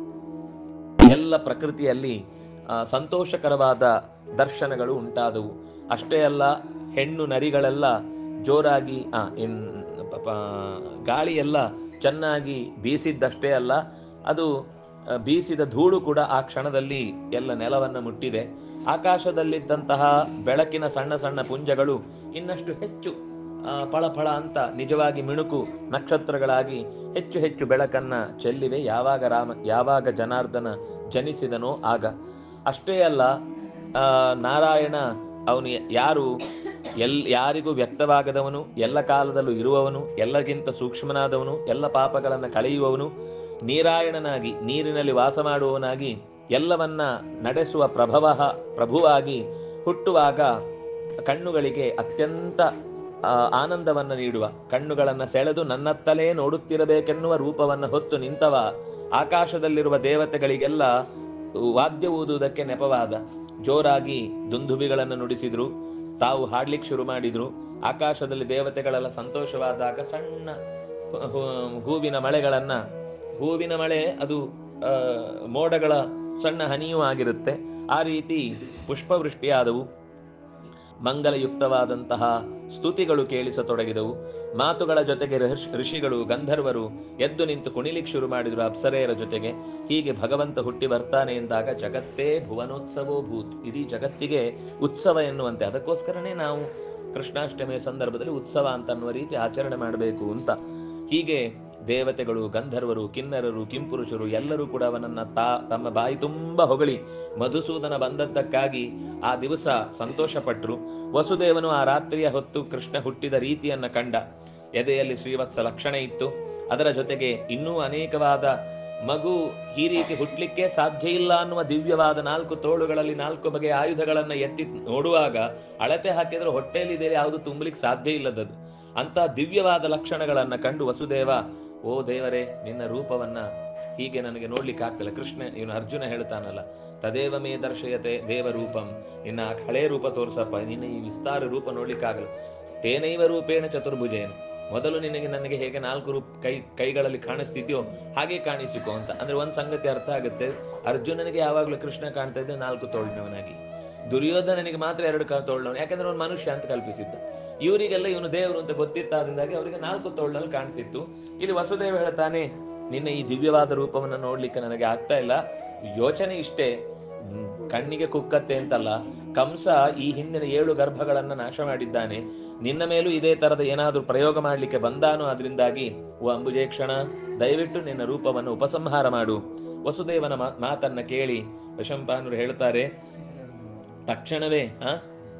ಎಲ್ಲ ಪ್ರಕೃತಿಯಲ್ಲಿ ಆ, ಸಂತೋಷಕರವಾದ ದರ್ಶನಗಳು ಉಂಟಾದವು ಅಷ್ಟೇ ಅಲ್ಲ ಹೆಣ್ಣು ನರಿಗಳೆಲ್ಲ ಜೋರಾಗಿ ಆ, ಇನ್ ಪ- ಪ- ಗಾಳಿ ಎಲ್ಲ ಚೆನ್ನಾಗಿ ಬೀಸಿದ್ದಷ್ಟೇ ಅಲ್ಲ ಅದು ಆ, ಬೀಸಿದ ಧೂಳು ಕೂಡ ಆ ಕ್ಷಣದಲ್ಲಿ ಎಲ್ಲ ನೆಲವನ್ನು ಮುಟ್ಟಿದೆ ಆಕಾಶದಲ್ಲಿದ್ದಂತಹ ಬೆಳಕಿನ ಸಣ್ಣ ಸಣ್ಣ ಪುಂಜಗಳು ಇನ್ನಷ್ಟು ಹೆಚ್ಚು ಆ, ಫಳ ಅಂತ ನಿಜವಾಗಿ ಮಿಣುಕು ನಕ್ಷತ್ರಗಳಾಗಿ ಹೆಚ್ಚು ಹೆಚ್ಚು ಬೆಳಕನ್ನ ಚೆಲ್ಲಿವೆ ಯಾವಾಗ ರಾಮ ಯಾವಾಗ ಜನಾರ್ದನ ಜನಿಸಿದನೋ ಆಗ ಅಷ್ಟೇ ಅಲ್ಲ ಆ, ನಾರಾಯಣ ಅವನು ಯಾರು ಎಲ್ ಯಾರಿಗೂ ವ್ಯಕ್ತವಾಗದವನು ಎಲ್ಲ ಕಾಲದಲ್ಲೂ ಇರುವವನು ಎಲ್ಲಗಿಂತ ಸೂಕ್ಷ್ಮನಾದವನು ಎಲ್ಲ ಪಾಪಗಳನ್ನು ಕಳೆಯುವವನು ನೀರಾಯಣನಾಗಿ ನೀರಿನಲ್ಲಿ ವಾಸ ಮಾಡುವವನಾಗಿ ಎಲ್ಲವನ್ನ ನಡೆಸುವ ಪ್ರಭವ ಪ್ರಭುವಾಗಿ ಹುಟ್ಟುವಾಗ ಕಣ್ಣುಗಳಿಗೆ ಅತ್ಯಂತ ಆ, ಆನಂದವನ್ನು ನೀಡುವ ಕಣ್ಣುಗಳನ್ನು ಸೆಳೆದು ನನ್ನತ್ತಲೇ ನೋಡುತ್ತಿರಬೇಕೆನ್ನುವ ರೂಪವನ್ನು ಹೊತ್ತು ನಿಂತವ ಆಕಾಶದಲ್ಲಿರುವ ದೇವತೆಗಳಿಗೆಲ್ಲ ವಾದ್ಯ ಊದುವುದಕ್ಕೆ ನೆಪವಾದ ಜೋರಾಗಿ ದುಂದುಬಿಗಳನ್ನು ನುಡಿಸಿದ್ರು ತಾವು ಹಾಡ್ಲಿಕ್ಕೆ ಶುರು ಮಾಡಿದ್ರು ಆಕಾಶದಲ್ಲಿ ದೇವತೆಗಳೆಲ್ಲ ಸಂತೋಷವಾದಾಗ ಸಣ್ಣ ಹೂ- ಹೂ- ಹೂವಿನ ಮಳೆಗಳನ್ನ ಹೂವಿನ ಮಳೆ ಅದು ಆ, ಮೋಡಗಳ ಸಣ್ಣ ಹನಿಯೂ ಆಗಿರುತ್ತೆ ಆ ರೀತಿ ಪುಷ್ಪವೃಷ್ಟಿಯಾದವು ಮಂಗಲಯುಕ್ತವಾದಂತಹ ಸ್ತುತಿಗಳು ಕೇಳಿಸತೊಡಗಿದವು ಮಾತುಗಳ ಜೊತೆಗೆ ಋಷ್- ಋಷಿಗಳು ಗಂಧರ್ವರು ಎದ್ದು ನಿಂತು ಕುಣಿಲಿಕ್ಕೆ ಶುರು ಮಾಡಿದ್ರು ಅಪ್ಸರೆಯರ ಜೊತೆಗೆ ಹೀಗೆ ಭಗವಂತ ಹುಟ್ಟಿ ಬರ್ತಾನೆ ಎಂದಾಗ ಜಗತ್ತೇ ಭುವನೋತ್ಸವೋ ಭೂತ್ ಇಡೀ ಜಗತ್ತಿಗೆ ಉತ್ಸವ ಎನ್ನುವಂತೆ ಅದಕ್ಕೋಸ್ಕರನೇ ನಾವು ಕೃಷ್ಣಾಷ್ಟಮಿಯ ಸಂದರ್ಭದಲ್ಲಿ ಉತ್ಸವ ಅಂತ ಅನ್ನುವ ರೀತಿ ಆಚರಣೆ ಮಾಡಬೇಕು ಅಂತ ಹೀಗೆ ದೇವತೆಗಳು ಗಂಧರ್ವರು ಕಿನ್ನರರು ಕಿಂಪುರುಷರು ಎಲ್ಲರೂ ಕೂಡ ಅವನನ್ನ ತಾ ತಮ್ಮ ಬಾಯಿ ತುಂಬ ಹೊಗಳಿ ಮಧುಸೂದನ ಬಂದದ್ದಕ್ಕಾಗಿ ಆ ದಿವಸ ಸಂತೋಷಪಟ್ಟರು ವಸುದೇವನು ಆ ರಾತ್ರಿಯ ಹೊತ್ತು ಕೃಷ್ಣ ಹುಟ್ಟಿದ ರೀತಿಯನ್ನ ಕಂಡ ಎದೆಯಲ್ಲಿ ಶ್ರೀವತ್ಸ ಲಕ್ಷಣ ಇತ್ತು ಅದರ ಜೊತೆಗೆ ಇನ್ನೂ ಅನೇಕವಾದ ಮಗು ಈ ರೀತಿ ಹುಟ್ಲಿಕ್ಕೆ ಸಾಧ್ಯ ಇಲ್ಲ ಅನ್ನುವ ದಿವ್ಯವಾದ ನಾಲ್ಕು ತೋಳುಗಳಲ್ಲಿ ನಾಲ್ಕು ಬಗೆಯ ಆಯುಧಗಳನ್ನ ಎತ್ತಿ ನೋಡುವಾಗ ಅಳತೆ ಹಾಕಿದ್ರೆ ಹೊಟ್ಟೆಯಲ್ಲಿದೆ ಯಾವುದು ತುಂಬಲಿಕ್ಕೆ ಸಾಧ್ಯ ಇಲ್ಲದದು ಅಂತ ದಿವ್ಯವಾದ ಲಕ್ಷಣಗಳನ್ನ ಕಂಡು ವಸುದೇವ ಓ ದೇವರೇ ನಿನ್ನ ರೂಪವನ್ನ ಹೀಗೆ ನನಗೆ ನೋಡ್ಲಿಕ್ಕೆ ಆಗ್ತಿಲ್ಲ ಕೃಷ್ಣ ಇವನು ಅರ್ಜುನ ಹೇಳ್ತಾನಲ್ಲ ತದೇವ ಮೇ ದರ್ಶಯತೆ ದೇವರೂಪಂ ನಿನ್ನ ಆ ಹಳೆ ರೂಪ ತೋರ್ಸಪ್ಪ ನಿನ್ನ ಈ ವಿಸ್ತಾರ ರೂಪ ನೋಡ್ಲಿಕ್ಕಾಗಲ್ಲ ತೇನೈವ ರೂಪೇಣ ಚತುರ್ಭುಜೇನ ಮೊದಲು ನಿನಗೆ ನನಗೆ ಹೇಗೆ ನಾಲ್ಕು ರೂಪ ಕೈ ಕೈಗಳಲ್ಲಿ ಕಾಣಿಸ್ತಿದ್ಯೋ ಹಾಗೆ ಕಾಣಿಸಿಕೋ ಅಂತ ಅಂದ್ರೆ ಒಂದ್ ಸಂಗತಿ ಅರ್ಥ ಆಗುತ್ತೆ ಅರ್ಜುನನಿಗೆ ಯಾವಾಗಲೂ ಕೃಷ್ಣ ಕಾಣ್ತಾ ಇದ್ದ ನಾಲ್ಕು ತೋಳಿನವನಾಗಿ ದುರ್ಯೋಧನನಿಗೆ ಮಾತ್ರ ಎರಡು ಕ- ತೋಳ್ನವನು ಯಾಕಂದ್ರೆ ಅವನು ಮನುಷ್ಯ ಅಂತ ಕಲ್ಪಿಸಿದ್ದ ಇವರಿಗೆಲ್ಲ ಇವನು ದೇವರು ಅಂತ ಗೊತ್ತಿತ್ತಾದ್ರಿಂದಾಗಿ ಅವರಿಗೆ ನಾಲ್ಕು ತೋಳ್ನಲ್ಲಿ ಕಾಣ್ತಿತ್ತು ಇಲ್ಲಿ ವಸುದೇವ ಹೇಳ್ತಾನೆ ನಿನ್ನ ಈ ದಿವ್ಯವಾದ ರೂಪವನ್ನು ನೋಡ್ಲಿಕ್ಕೆ ನನಗೆ ಆಗ್ತಾ ಇಲ್ಲ ಯೋಚನೆ ಇಷ್ಟೇ ಹ್ಮ್, ಕಣ್ಣಿಗೆ ಕುಕ್ಕತ್ತೆ ಅಂತಲ್ಲ ಕಂಸ ಈ ಹಿಂದಿನ ಏಳು ಗರ್ಭಗಳನ್ನ ನಾಶ ಮಾಡಿದ್ದಾನೆ ನಿನ್ನ ಮೇಲೂ ಇದೇ ತರದ ಏನಾದ್ರೂ ಪ್ರಯೋಗ ಮಾಡ್ಲಿಕ್ಕೆ ಬಂದಾನು ಅದರಿಂದಾಗಿ ಓ ಅಂಬುಜೇಕ್ಷಣ ದಯವಿಟ್ಟು ನಿನ್ನ ರೂಪವನ್ನು ಉಪಸಂಹಾರ ಮಾಡು ವಸುದೇವನ ಮಾ- ಮಾತನ್ನ ಕೇಳಿ ವಶಂಪಾನರು ಹೇಳ್ತಾರೆ ತಕ್ಷಣವೇ ಆ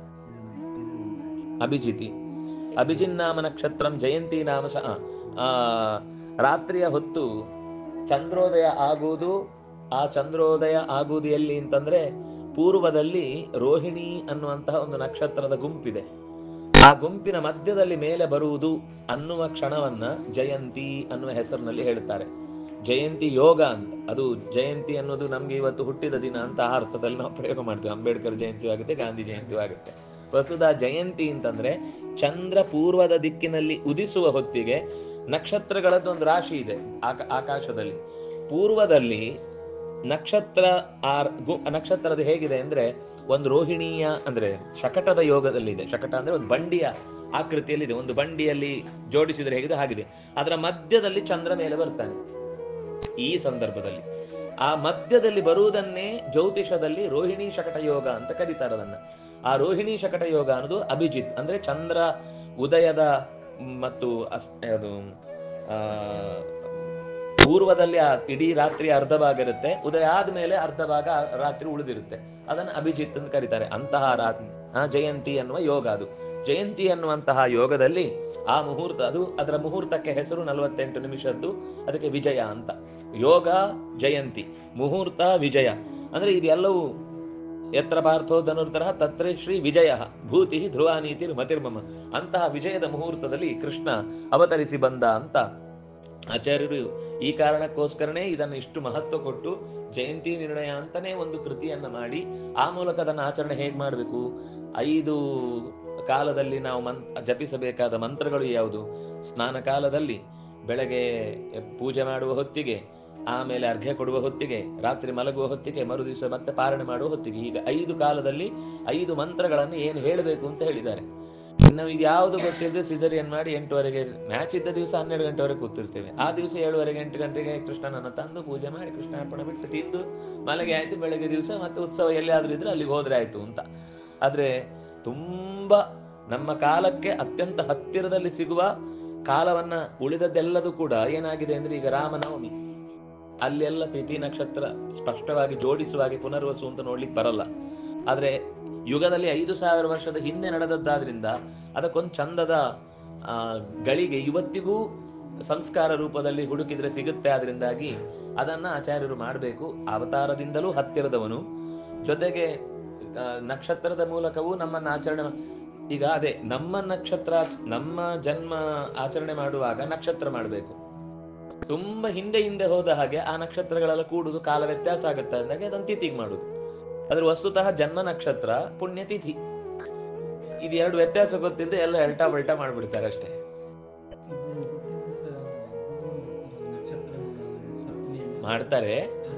ಅಭಿಜಿತಿ ಅಭಿಜಿನ್ನಾಮ ನಕ್ಷತ್ರಂ ಜಯಂತಿ ನಾಮ ಸ ಆ, ಆ, ರಾತ್ರಿಯ ಹೊತ್ತು ಚಂದ್ರೋದಯ ಆಗುವುದು ಆ ಚಂದ್ರೋದಯ ಆಗುವುದು ಎಲ್ಲಿ ಅಂತಂದ್ರೆ ಪೂರ್ವದಲ್ಲಿ ರೋಹಿಣಿ ಅನ್ನುವಂತಹ ಒಂದು ನಕ್ಷತ್ರದ ಗುಂಪಿದೆ ಆ ಗುಂಪಿನ ಮಧ್ಯದಲ್ಲಿ ಮೇಲೆ ಬರುವುದು ಅನ್ನುವ ಕ್ಷಣವನ್ನ ಜಯಂತಿ ಅನ್ನುವ ಹೆಸರಿನಲ್ಲಿ ಹೇಳ್ತಾರೆ ಜಯಂತಿ ಯೋಗ ಅಂತ ಅದು ಜಯಂತಿ ಅನ್ನೋದು ನಮ್ಗೆ ಇವತ್ತು ಹುಟ್ಟಿದ ದಿನ ಅಂತ ಆ ಅರ್ಥದಲ್ಲಿ ನಾವು ಪ್ರಯೋಗ ಮಾಡ್ತೇವೆ ಅಂಬೇಡ್ಕರ್ ಜಯಂತಿ ಆಗುತ್ತೆ ಗಾಂಧಿ ಜಯಂತಿ ಆಗುತ್ತೆ ವಸುದ ಜಯಂತಿ ಅಂತಂದ್ರೆ ಚಂದ್ರ ಪೂರ್ವದ ದಿಕ್ಕಿನಲ್ಲಿ ಉದಿಸುವ ಹೊತ್ತಿಗೆ ನಕ್ಷತ್ರಗಳದ್ದು ಒಂದು ರಾಶಿ ಇದೆ ಆಕ ಆಕಾಶದಲ್ಲಿ ಪೂರ್ವದಲ್ಲಿ ನಕ್ಷತ್ರ ಆ ಗು- ನಕ್ಷತ್ರದ ಹೇಗಿದೆ ಅಂದ್ರೆ ಒಂದು ರೋಹಿಣೀಯ ಅಂದ್ರೆ ಶಕಟದ ಯೋಗದಲ್ಲಿದೆ ಶಕಟ ಅಂದ್ರೆ ಒಂದು ಬಂಡಿಯ ಆಕೃತಿಯಲ್ಲಿದೆ ಒಂದು ಬಂಡಿಯಲ್ಲಿ ಜೋಡಿಸಿದ್ರೆ ಹೇಗಿದೆ ಹಾಗಿದೆ ಅದರ ಮಧ್ಯದಲ್ಲಿ ಚಂದ್ರ ಮೇಲೆ ಬರ್ತಾನೆ ಈ ಸಂದರ್ಭದಲ್ಲಿ ಆ ಮಧ್ಯದಲ್ಲಿ ಬರುವುದನ್ನೇ ಜ್ಯೋತಿಷದಲ್ಲಿ ರೋಹಿಣಿ ಶಕಟ ಯೋಗ ಅಂತ ಕರೀತಾರೆ ಅದನ್ನ ಆ ರೋಹಿಣಿ ಶಕಟ ಯೋಗ ಅನ್ನೋದು ಅಭಿಜಿತ್ ಅಂದ್ರೆ ಚಂದ್ರ ಉದಯದ ಮತ್ತು ಅಸ್- ಅದು ಆ ಪೂರ್ವದಲ್ಲಿ ಆ ಇಡೀ ರಾತ್ರಿ ಅರ್ಧ ಭಾಗ ಇರುತ್ತೆ ಉದಯ ಆದ್ಮೇಲೆ ಅರ್ಧ ಭಾಗ ರಾತ್ರಿ ಉಳಿದಿರುತ್ತೆ ಅದನ್ನ ಅಭಿಜಿತ್ ಅಂತ ಕರೀತಾರೆ ಅಂತಹ ರಾತ್ರಿ ಆ ಜಯಂತಿ ಅನ್ನುವ ಯೋಗ ಅದು ಜಯಂತಿ ಅನ್ನುವಂತಹ ಯೋಗದಲ್ಲಿ ಆ ಮುಹೂರ್ತ ಅದು ಅದರ ಮುಹೂರ್ತಕ್ಕೆ ಹೆಸರು ನಲವತ್ತೆಂಟು ನಿಮಿಷದ್ದು ಅದಕ್ಕೆ ವಿಜಯ ಅಂತ ಯೋಗ ಜಯಂತಿ ಮುಹೂರ್ತ ವಿಜಯ ಅಂದ್ರೆ ಇದೆಲ್ಲವೂ ಯತ್ರ ಪಾರ್ಥೋ ಧನುರ್ತರ ತತ್ರೆ ಶ್ರೀ ವಿಜಯ ಭೂತಿ ಧ್ರುವ ನೀತಿ ಮತಿರ್ಮಮ ಅಂತಹ ವಿಜಯದ ಮುಹೂರ್ತದಲ್ಲಿ ಕೃಷ್ಣ ಅವತರಿಸಿ ಬಂದ ಅಂತ ಆಚಾರ್ಯರು ಈ ಕಾರಣಕ್ಕೋಸ್ಕರನೇ ಇದನ್ನು ಇಷ್ಟು ಮಹತ್ವ ಕೊಟ್ಟು ಜಯಂತಿ ನಿರ್ಣಯ ಅಂತಾನೆ ಒಂದು ಕೃತಿಯನ್ನ ಮಾಡಿ ಆ ಮೂಲಕ ಅದನ್ನು ಆಚರಣೆ ಹೇಗೆ ಮಾಡಬೇಕು ಐದು ಕಾಲದಲ್ಲಿ ನಾವು ಮನ್ ಜಪಿಸಬೇಕಾದ ಮಂತ್ರಗಳು ಯಾವುದು ಸ್ನಾನ ಕಾಲದಲ್ಲಿ ಬೆಳಗ್ಗೆ ಪೂಜೆ ಮಾಡುವ ಹೊತ್ತಿಗೆ ಆಮೇಲೆ ಅರ್ಘ್ಯ ಕೊಡುವ ಹೊತ್ತಿಗೆ ರಾತ್ರಿ ಮಲಗುವ ಹೊತ್ತಿಗೆ ಮರು ದಿವಸ ಮತ್ತೆ ಪಾರಣೆ ಮಾಡುವ ಹೊತ್ತಿಗೆ ಈಗ ಐದು ಕಾಲದಲ್ಲಿ ಐದು ಮಂತ್ರಗಳನ್ನು ಏನು ಹೇಳಬೇಕು ಅಂತ ಹೇಳಿದ್ದಾರೆ ಇನ್ನು ಇದು ಯಾವುದು ಗೊತ್ತಿಲ್ಲದೆ ಸಿಸರಿಯನ್ ಮಾಡಿ ಎಂಟುವರೆಗೆ ಮ್ಯಾಚ್ ಇದ್ದ ದಿವಸ ಹನ್ನೆರಡು ಗಂಟೆವರೆಗೆ ಕೂತಿರ್ತೇವೆ ಆ ದಿವಸ ಏಳುವರೆಗೆ ಎಂಟು ಗಂಟೆಗೆ ಕೃಷ್ಣನನ್ನು ತಂದು ಪೂಜೆ ಮಾಡಿ ಕೃಷ್ಣಾರ್ಪಣೆ ಬಿಟ್ಟು ತಿಂದು ಮಲಗೆ ಆಯ್ತು ಬೆಳಗ್ಗೆ ದಿವಸ ಮತ್ತೆ ಉತ್ಸವ ಎಲ್ಲಿಯಾದ್ರೂ ಇದ್ರೆ ಅಲ್ಲಿಗೆ ಹೋದ್ರೆ ಆಯ್ತು ಅಂತ ಆದ್ರೆ ತುಂಬಾ ನಮ್ಮ ಕಾಲಕ್ಕೆ ಅತ್ಯಂತ ಹತ್ತಿರದಲ್ಲಿ ಸಿಗುವ ಕಾಲವನ್ನ ಉಳಿದದ್ದೆಲ್ಲದೂ ಕೂಡ ಏನಾಗಿದೆ ಅಂದ್ರೆ ಈಗ ರಾಮನವಮಿ ಅಲ್ಲೆಲ್ಲ ತಿಥಿ ನಕ್ಷತ್ರ ಸ್ಪಷ್ಟವಾಗಿ ಜೋಡಿಸುವಾಗಿ ಪುನರ್ವಸು ಅಂತ ನೋಡ್ಲಿಕ್ಕೆ ಬರಲ್ಲ ಆದ್ರೆ ಯುಗದಲ್ಲಿ ಐದು ಸಾವಿರ ವರ್ಷದ ಹಿಂದೆ ನಡೆದದ್ದಾದ್ರಿಂದ ಅದಕ್ಕೊಂದು ಚಂದದ ಆ ಗಳಿಗೆ ಇವತ್ತಿಗೂ ಸಂಸ್ಕಾರ ರೂಪದಲ್ಲಿ ಹುಡುಕಿದ್ರೆ ಸಿಗುತ್ತೆ ಆದ್ರಿಂದಾಗಿ ಅದನ್ನ ಆಚಾರ್ಯರು ಮಾಡಬೇಕು ಅವತಾರದಿಂದಲೂ ಹತ್ತಿರದವನು ಜೊತೆಗೆ ಆ, ನಕ್ಷತ್ರದ ಮೂಲಕವೂ ನಮ್ಮನ್ನ ಆಚರಣೆ ಮಾ- ಈಗ ಅದೇ ನಮ್ಮ ನಕ್ಷತ್ರ ನಮ್ಮ ಜನ್ಮ ಆಚರಣೆ ಮಾಡುವಾಗ ನಕ್ಷತ್ರ ಮಾಡಬೇಕು ತುಂಬಾ ಹಿಂದೆ ಹಿಂದೆ ಹೋದ ಹಾಗೆ ಆ ನಕ್ಷತ್ರಗಳೆಲ್ಲ ಕೂಡುದು ಕಾಲ ವ್ಯತ್ಯಾಸ ಆಗುತ್ತೆ ಅಂದಾಗ ಅದನ್ನು ತಿಥಿಗೆ ಮಾಡುದು ಅದ್ರ ವಸ್ತುತಃ ಜನ್ಮ ನಕ್ಷತ್ರ ಪುಣ್ಯ ತಿಥಿ ಇದು ಎರಡು ವ್ಯತ್ಯಾಸ ಗೊತ್ತಿದ್ದು ಎಲ್ಲ ಎಲ್ಟಾ ಬಲ್ಟಾ ಮಾಡ್ಬಿಡ್ತಾರೆ ಅಷ್ಟೇ ಮಾಡ್ತಾರೆ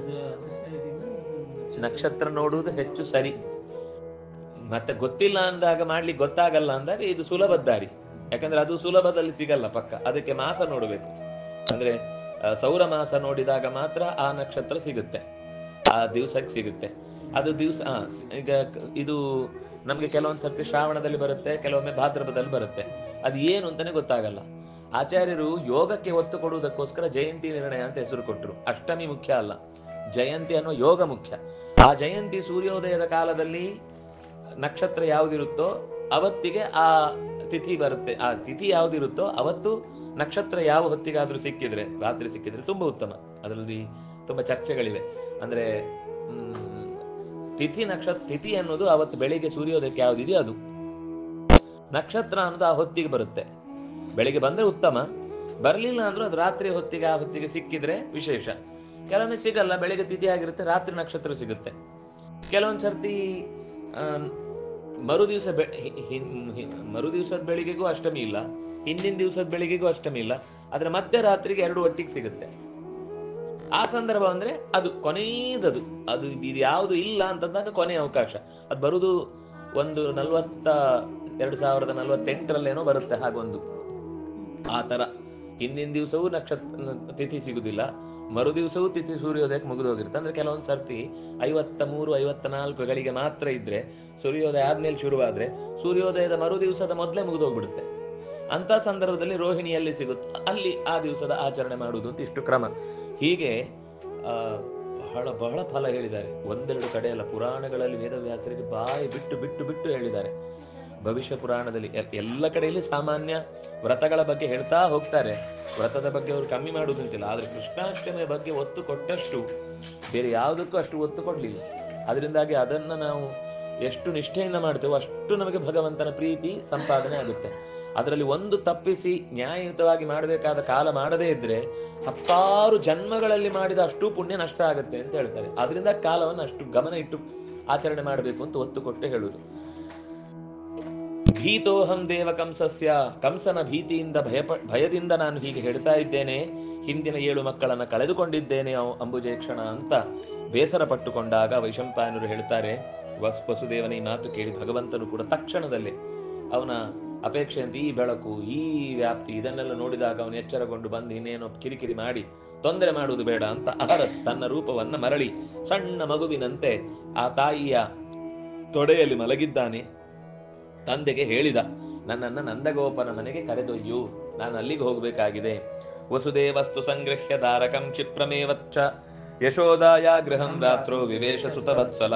ನಕ್ಷತ್ರ ನೋಡುವುದು ಹೆಚ್ಚು ಸರಿ ಮತ್ತೆ ಗೊತ್ತಿಲ್ಲ ಅಂದಾಗ ಮಾಡ್ಲಿಕ್ಕೆ ಗೊತ್ತಾಗಲ್ಲ ಅಂದಾಗ ಇದು ಸುಲಭದ ದಾರಿ ಯಾಕಂದ್ರೆ ಅದು ಸುಲಭದಲ್ಲಿ ಸಿಗಲ್ಲ ಪಕ್ಕ ಅದಕ್ಕೆ ಮಾಸ ನೋಡಬೇಕು ಅಂದ್ರೆ ಆ, ಸೌರ ಮಾಸ ನೋಡಿದಾಗ ಮಾತ್ರ ಆ ನಕ್ಷತ್ರ ಸಿಗುತ್ತೆ ಆ ದಿವಸಕ್ಕೆ ಸಿಗುತ್ತೆ ಅದು ದಿವಸ ಈಗ ಕ- ಇದು ನಮ್ಗೆ ಕೆಲವೊಂದ್ ಸರ್ತಿ ಶ್ರಾವಣದಲ್ಲಿ ಬರುತ್ತೆ ಕೆಲವೊಮ್ಮೆ ಭಾದ್ರಪದಲ್ಲಿ ಬರುತ್ತೆ ಅದು ಏನು ಅಂತಾನೆ ಗೊತ್ತಾಗಲ್ಲ ಆಚಾರ್ಯರು ಯೋಗಕ್ಕೆ ಒತ್ತು ಕೊಡುವುದಕ್ಕೋಸ್ಕರ ಜಯಂತಿ ನಿರ್ಣಯ ಅಂತ ಹೆಸರು ಕೊಟ್ಟರು ಅಷ್ಟಮಿ ಮುಖ್ಯ ಅಲ್ಲ ಜಯಂತಿ ಅನ್ನೋ ಯೋಗ ಮುಖ್ಯ ಆ ಜಯಂತಿ ಸೂರ್ಯೋದಯದ ಕಾಲದಲ್ಲಿ ನಕ್ಷತ್ರ ಯಾವ್ದಿರುತ್ತೋ ಅವತ್ತಿಗೆ ಆ ತಿಥಿ ಬರುತ್ತೆ ಆ ತಿಥಿ ಯಾವ್ದಿರುತ್ತೋ ಅವತ್ತು ನಕ್ಷತ್ರ ಯಾವ ಹೊತ್ತಿಗಾದ್ರೂ ಸಿಕ್ಕಿದ್ರೆ ರಾತ್ರಿ ಸಿಕ್ಕಿದ್ರೆ ತುಂಬಾ ಉತ್ತಮ ಅದರಲ್ಲಿ ತುಂಬಾ ಚರ್ಚೆಗಳಿವೆ ಅಂದ್ರೆ ಹ್ಮ್, ತಿಥಿ ನಕ್ಷತ್ರ ತಿಥಿ ಅನ್ನೋದು ಅವತ್ತು ಬೆಳಿಗ್ಗೆ ಸೂರ್ಯೋದಯಕ್ಕೆ ಯಾವ್ದಿದೆಯೋ ಅದು ನಕ್ಷತ್ರ ಅನ್ನೋದು ಆ ಹೊತ್ತಿಗೆ ಬರುತ್ತೆ ಬೆಳಿಗ್ಗೆ ಬಂದ್ರೆ ಉತ್ತಮ ಬರ್ಲಿಲ್ಲ ಅಂದ್ರೂ ಅದು ರಾತ್ರಿ ಹೊತ್ತಿಗೆ ಆ ಹೊತ್ತಿಗೆ ಸಿಕ್ಕಿದ್ರೆ ವಿಶೇಷ ಕೆಲವೊಮ್ಮೆ ಸಿಗಲ್ಲ ಬೆಳಿಗ್ಗೆ ತಿಥಿ ಆಗಿರುತ್ತೆ ರಾತ್ರಿ ನಕ್ಷತ್ರ ಸಿಗುತ್ತೆ ಕೆಲವೊಂದ್ ಸರ್ತಿ ಆ, ಮರು ದಿವಸ ಮರು ದಿವಸದ ಬೆಳಿಗ್ಗೆಗೂ ಅಷ್ಟಮಿ ಇಲ್ಲ ಹಿಂದಿನ ದಿವಸದ ಬೆಳಿಗ್ಗೆಗೂ ಅಷ್ಟಮಿ ಇಲ್ಲ ಆದ್ರೆ ಮತ್ತೆ ರಾತ್ರಿಗೆ ಎರಡು ಒಟ್ಟಿಗೆ ಸಿಗುತ್ತೆ ಆ ಸಂದರ್ಭ ಅಂದ್ರೆ ಅದು ಕೊನೆಯದದು ಅದು ಇದು ಯಾವುದು ಇಲ್ಲ ಅಂತಂದಾಗ ಕೊನೆಯ ಅವಕಾಶ ಅದು ಬರುದು ಒಂದು ನಲ್ವತ್ತ ಎರಡು ಸಾವಿರದ ನಲ್ವತ್ತೆಂಟರಲ್ಲೇನೋ ಬರುತ್ತೆ ಹಾಗೊಂದು ಆ ತರ ಹಿಂದಿನ ದಿವಸವೂ ನಕ್ಷತ್ರ ತಿಥಿ ಸಿಗುದಿಲ್ಲ ಮರು ದಿವಸವೂ ತಿಥಿ ಸೂರ್ಯೋದಯಕ್ಕೆ ಮುಗಿದೋಗಿರುತ್ತೆ ಅಂದ್ರೆ ಕೆಲವೊಂದ್ ಸರ್ತಿ ಐವತ್ತ ಮೂರು ಐವತ್ತ ನಾಲ್ಕುಗಳಿಗೆ ಮಾತ್ರ ಇದ್ರೆ ಸೂರ್ಯೋದಯ ಆದ್ಮೇಲೆ ಶುರುವಾದ್ರೆ ಸೂರ್ಯೋದಯದ ಮರು ದಿವಸದ ಮೊದಲೇ ಮುಗಿದೋಗ್ಬಿಡುತ್ತೆ ಅಂತ ಸಂದರ್ಭದಲ್ಲಿ ರೋಹಿಣಿಯಲ್ಲಿ ಸಿಗುತ್ತೆ ಅಲ್ಲಿ ಆ ದಿವಸದ ಆಚರಣೆ ಮಾಡುವುದು ಅಂತ ಇಷ್ಟು ಕ್ರಮ ಹೀಗೆ ಆ ಬಹಳ ಬಹಳ ಫಲ ಹೇಳಿದ್ದಾರೆ ಒಂದೆರಡು ಕಡೆ ಅಲ್ಲ ಪುರಾಣಗಳಲ್ಲಿ ವೇದವ್ಯಾಸರಿಗೆ ಬಾಯಿ ಬಿಟ್ಟು ಬಿಟ್ಟು ಬಿಟ್ಟು ಹೇಳಿದ್ದಾರೆ ಭವಿಷ್ಯ ಪುರಾಣದಲ್ಲಿ ಎ- ಎಲ್ಲ ಕಡೆಯಲ್ಲಿ ಸಾಮಾನ್ಯ ವ್ರತಗಳ ಬಗ್ಗೆ ಹೇಳ್ತಾ ಹೋಗ್ತಾರೆ ವ್ರತದ ಬಗ್ಗೆ ಅವರು ಕಮ್ಮಿ ಮಾಡುವುದಂತಿಲ್ಲ ಆದ್ರೆ ಕೃಷ್ಣಾಷ್ಟಮಿಯ ಬಗ್ಗೆ ಒತ್ತು ಕೊಟ್ಟಷ್ಟು ಬೇರೆ ಯಾವುದಕ್ಕೂ ಅಷ್ಟು ಒತ್ತು ಕೊಡ್ಲಿಲ್ಲ ಅದರಿಂದಾಗಿ ಅದನ್ನ ನಾವು ಎಷ್ಟು ನಿಷ್ಠೆಯಿಂದ ಮಾಡ್ತೇವೋ ಅಷ್ಟು ನಮಗೆ ಭಗವಂತನ ಪ್ರೀತಿ ಸಂಪಾದನೆ ಆಗುತ್ತೆ ಅದರಲ್ಲಿ ಒಂದು ತಪ್ಪಿಸಿ ನ್ಯಾಯಯುತವಾಗಿ ಮಾಡಬೇಕಾದ ಕಾಲ ಮಾಡದೇ ಇದ್ರೆ ಹತ್ತಾರು ಜನ್ಮಗಳಲ್ಲಿ ಮಾಡಿದ ಅಷ್ಟು ಪುಣ್ಯ ನಷ್ಟ ಆಗುತ್ತೆ ಅಂತ ಹೇಳ್ತಾರೆ ಅದರಿಂದ ಕಾಲವನ್ನು ಅಷ್ಟು ಗಮನ ಇಟ್ಟು ಆಚರಣೆ ಮಾಡಬೇಕು ಅಂತ ಒತ್ತು ಕೊಟ್ಟು ಹೇಳುದು ಭೀತೋಹಂ ದೇವ ಕಂಸಸ್ಯ ಕಂಸನ ಭೀತಿಯಿಂದ ಭಯಪ ಭಯದಿಂದ ನಾನು ಹೀಗೆ ಹೇಳ್ತಾ ಇದ್ದೇನೆ ಹಿಂದಿನ ಏಳು ಮಕ್ಕಳನ್ನ ಕಳೆದುಕೊಂಡಿದ್ದೇನೆ ಅವ್- ಅಂಬುಜೇಕ್ಷಣ ಅಂತ ಬೇಸರ ಪಟ್ಟುಕೊಂಡಾಗ ವೈಶಂಪಾಯನರು ಹೇಳ್ತಾರೆ ವಸ್ ವಸುದೇವನ ಈ ಮಾತು ಕೇಳಿ ಭಗವಂತನು ಕೂಡ ತಕ್ಷಣದಲ್ಲೇ ಅವನ ಅಪೇಕ್ಷೆಯಂತೆ ಈ ಬೆಳಕು ಈ ವ್ಯಾಪ್ತಿ ಇದನ್ನೆಲ್ಲ ನೋಡಿದಾಗ ಅವನು ಎಚ್ಚರಗೊಂಡು ಬಂದು ಇನ್ನೇನೋ ಕಿರಿಕಿರಿ ಮಾಡಿ ತೊಂದರೆ ಮಾಡುವುದು ಬೇಡ ಅಂತ ಆರ ತನ್ನ ರೂಪವನ್ನ ಮರಳಿ ಸಣ್ಣ ಮಗುವಿನಂತೆ ಆ ತಾಯಿಯ ತೊಡೆಯಲ್ಲಿ ಮಲಗಿದ್ದಾನೆ ತಂದೆಗೆ ಹೇಳಿದ ನನ್ನನ್ನ ನಂದಗೋಪನ ಮನೆಗೆ ಕರೆದೊಯ್ಯು ನಾನು ಅಲ್ಲಿಗೆ ಹೋಗಬೇಕಾಗಿದೆ ವಸುದೇವಸ್ತು ಸಂಗೃಹ್ಯ ದಾರಕಂ ಕ್ಷಿಪ್ರಮೇವಚ್ಚ ಯಶೋದಾಯ ಗೃಹಂ ರಾತ್ರೋ ವಿವೇಶ ಸುತವತ್ಸಲ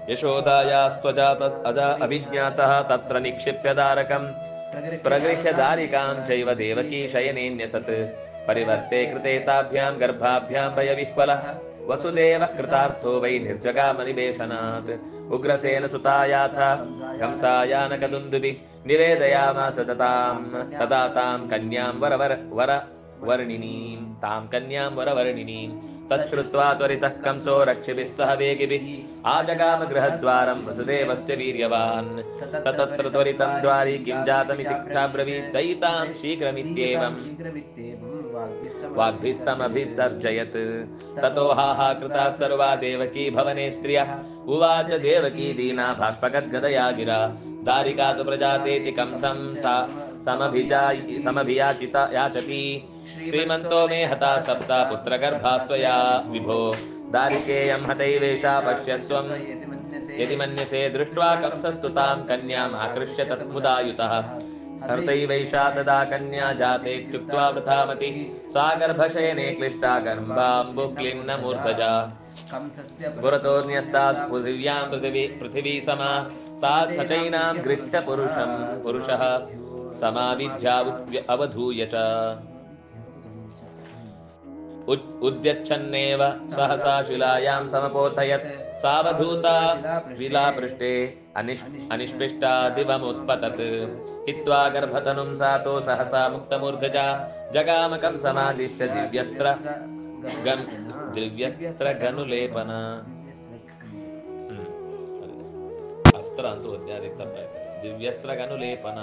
ಯಶೋದಾಯಾಸ್ತ್ವಜಾತ ಅಜ ಅಭಿಜ್ಞಾತಃ ತತ್ರ ನಿಕ್ಷಿಪ್ಯ ದಾರಕಂ ಪ್ರಗೃಹ್ಯ ದಾರಿಕಾಂ ಚೈವ ದೇವಕೀ ಶಯನೇನ್ಯಸತ್ ಪರಿವರ್ತೆ ಕೃತೆ ತಾಭ್ಯಾಂ ಗರ್ಭಾಭ್ಯಾಂ ಭಯವಿಹ್ವಲಃ ವಸುದೇವ ಕೃತಾರ್ಥೋ ವೈ ನಿರ್ಜಗಾಮನಿವೇಶನಾತ್ ಉಗ್ರಸೇನ ಸುತಾಯಾಥ ಕಂಸಾಯಾನಕದುಂದುಬಿ ನಿವೇದಯಾಮಾಸ ತತಾಂ ತದಾ ತಾಂ ಕನ್ಯಾಂ ವರವರ ವರ ವರ್ಣಿನೀಂ ತಾಂ ಕನ್ಯಾಂ ವರವರ್ಣಿನೀಂ ತಚ್ಛ್ರುತ್ವಾ ತ್ವರಿತಃ ಕಂಸೋ ರಕ್ಷಿಭಿः ಸಹ ವೇಗಿಭಿः ಆಜಗಾಮ ಗೃಹದ್ವಾರಂ ವಸುದೇವಶ್ಚ ವೀರ್ಯವಾನ್ ತತತ್ರ ತ್ವರಿतं ದ್ವಾರಿ किं जातमिति क्षाब्रवीत् दयितां शीघ्रमित्येवं वाग्भिः समभिदर्जयत् ततो हाहा कृता सर्वा देवकी भवने स्त्रियः उवाच देवकी दीना बाष्पगद्गदया गिरा दारिका तु प्रजातेति कंसं सा समभिजाय समभियाचिता याचति श्रीमन्तो मे हता सप्ता पुत्रगर्भा त्वया विभो दारिकेयं हतैवेषा पश्यस्वं यदि मन्यसे दृष्ट्वा कंसस्तु तां कन्याम् आकृष्य तत्मुदायुतः हर्तैवैषा तदा कन्या जातेत्युक्त्वा वृथामति सा गर्भशयने क्लिष्टा गर्भाम्बुक्लिन्न मूर्धजा पुरतोऽन्यस्तात् पृथिव्यां पृथिवी पृथिवी समा सा सचैनां गृह्य पुरुषं पुरुषः समाविद्या अवधूय च उद्- उद्यच्छन्नेव सहसा शिलायां समपोथयत् सावधूता शिलापृष्ठे अनिष् अनिष्पिष्टा दिवमुत्पतत् हित्वा गर्भतनुं सातो सहसा मुक्तमूर्धजा जगामकं समादिश्य दिव्यस्त्र गन् ದಿವ್ಯಸ್ತ್ರಗನುಲೇಪನ ಹ್ಮ್. ಅಸ್ತ್ರ ಅಂತೂ ಒದ್ದಾರಿ ತಪ್ಪಾಯ್ತು ದಿವ್ಯಸ್ತ್ರಗನುಲೇಪನ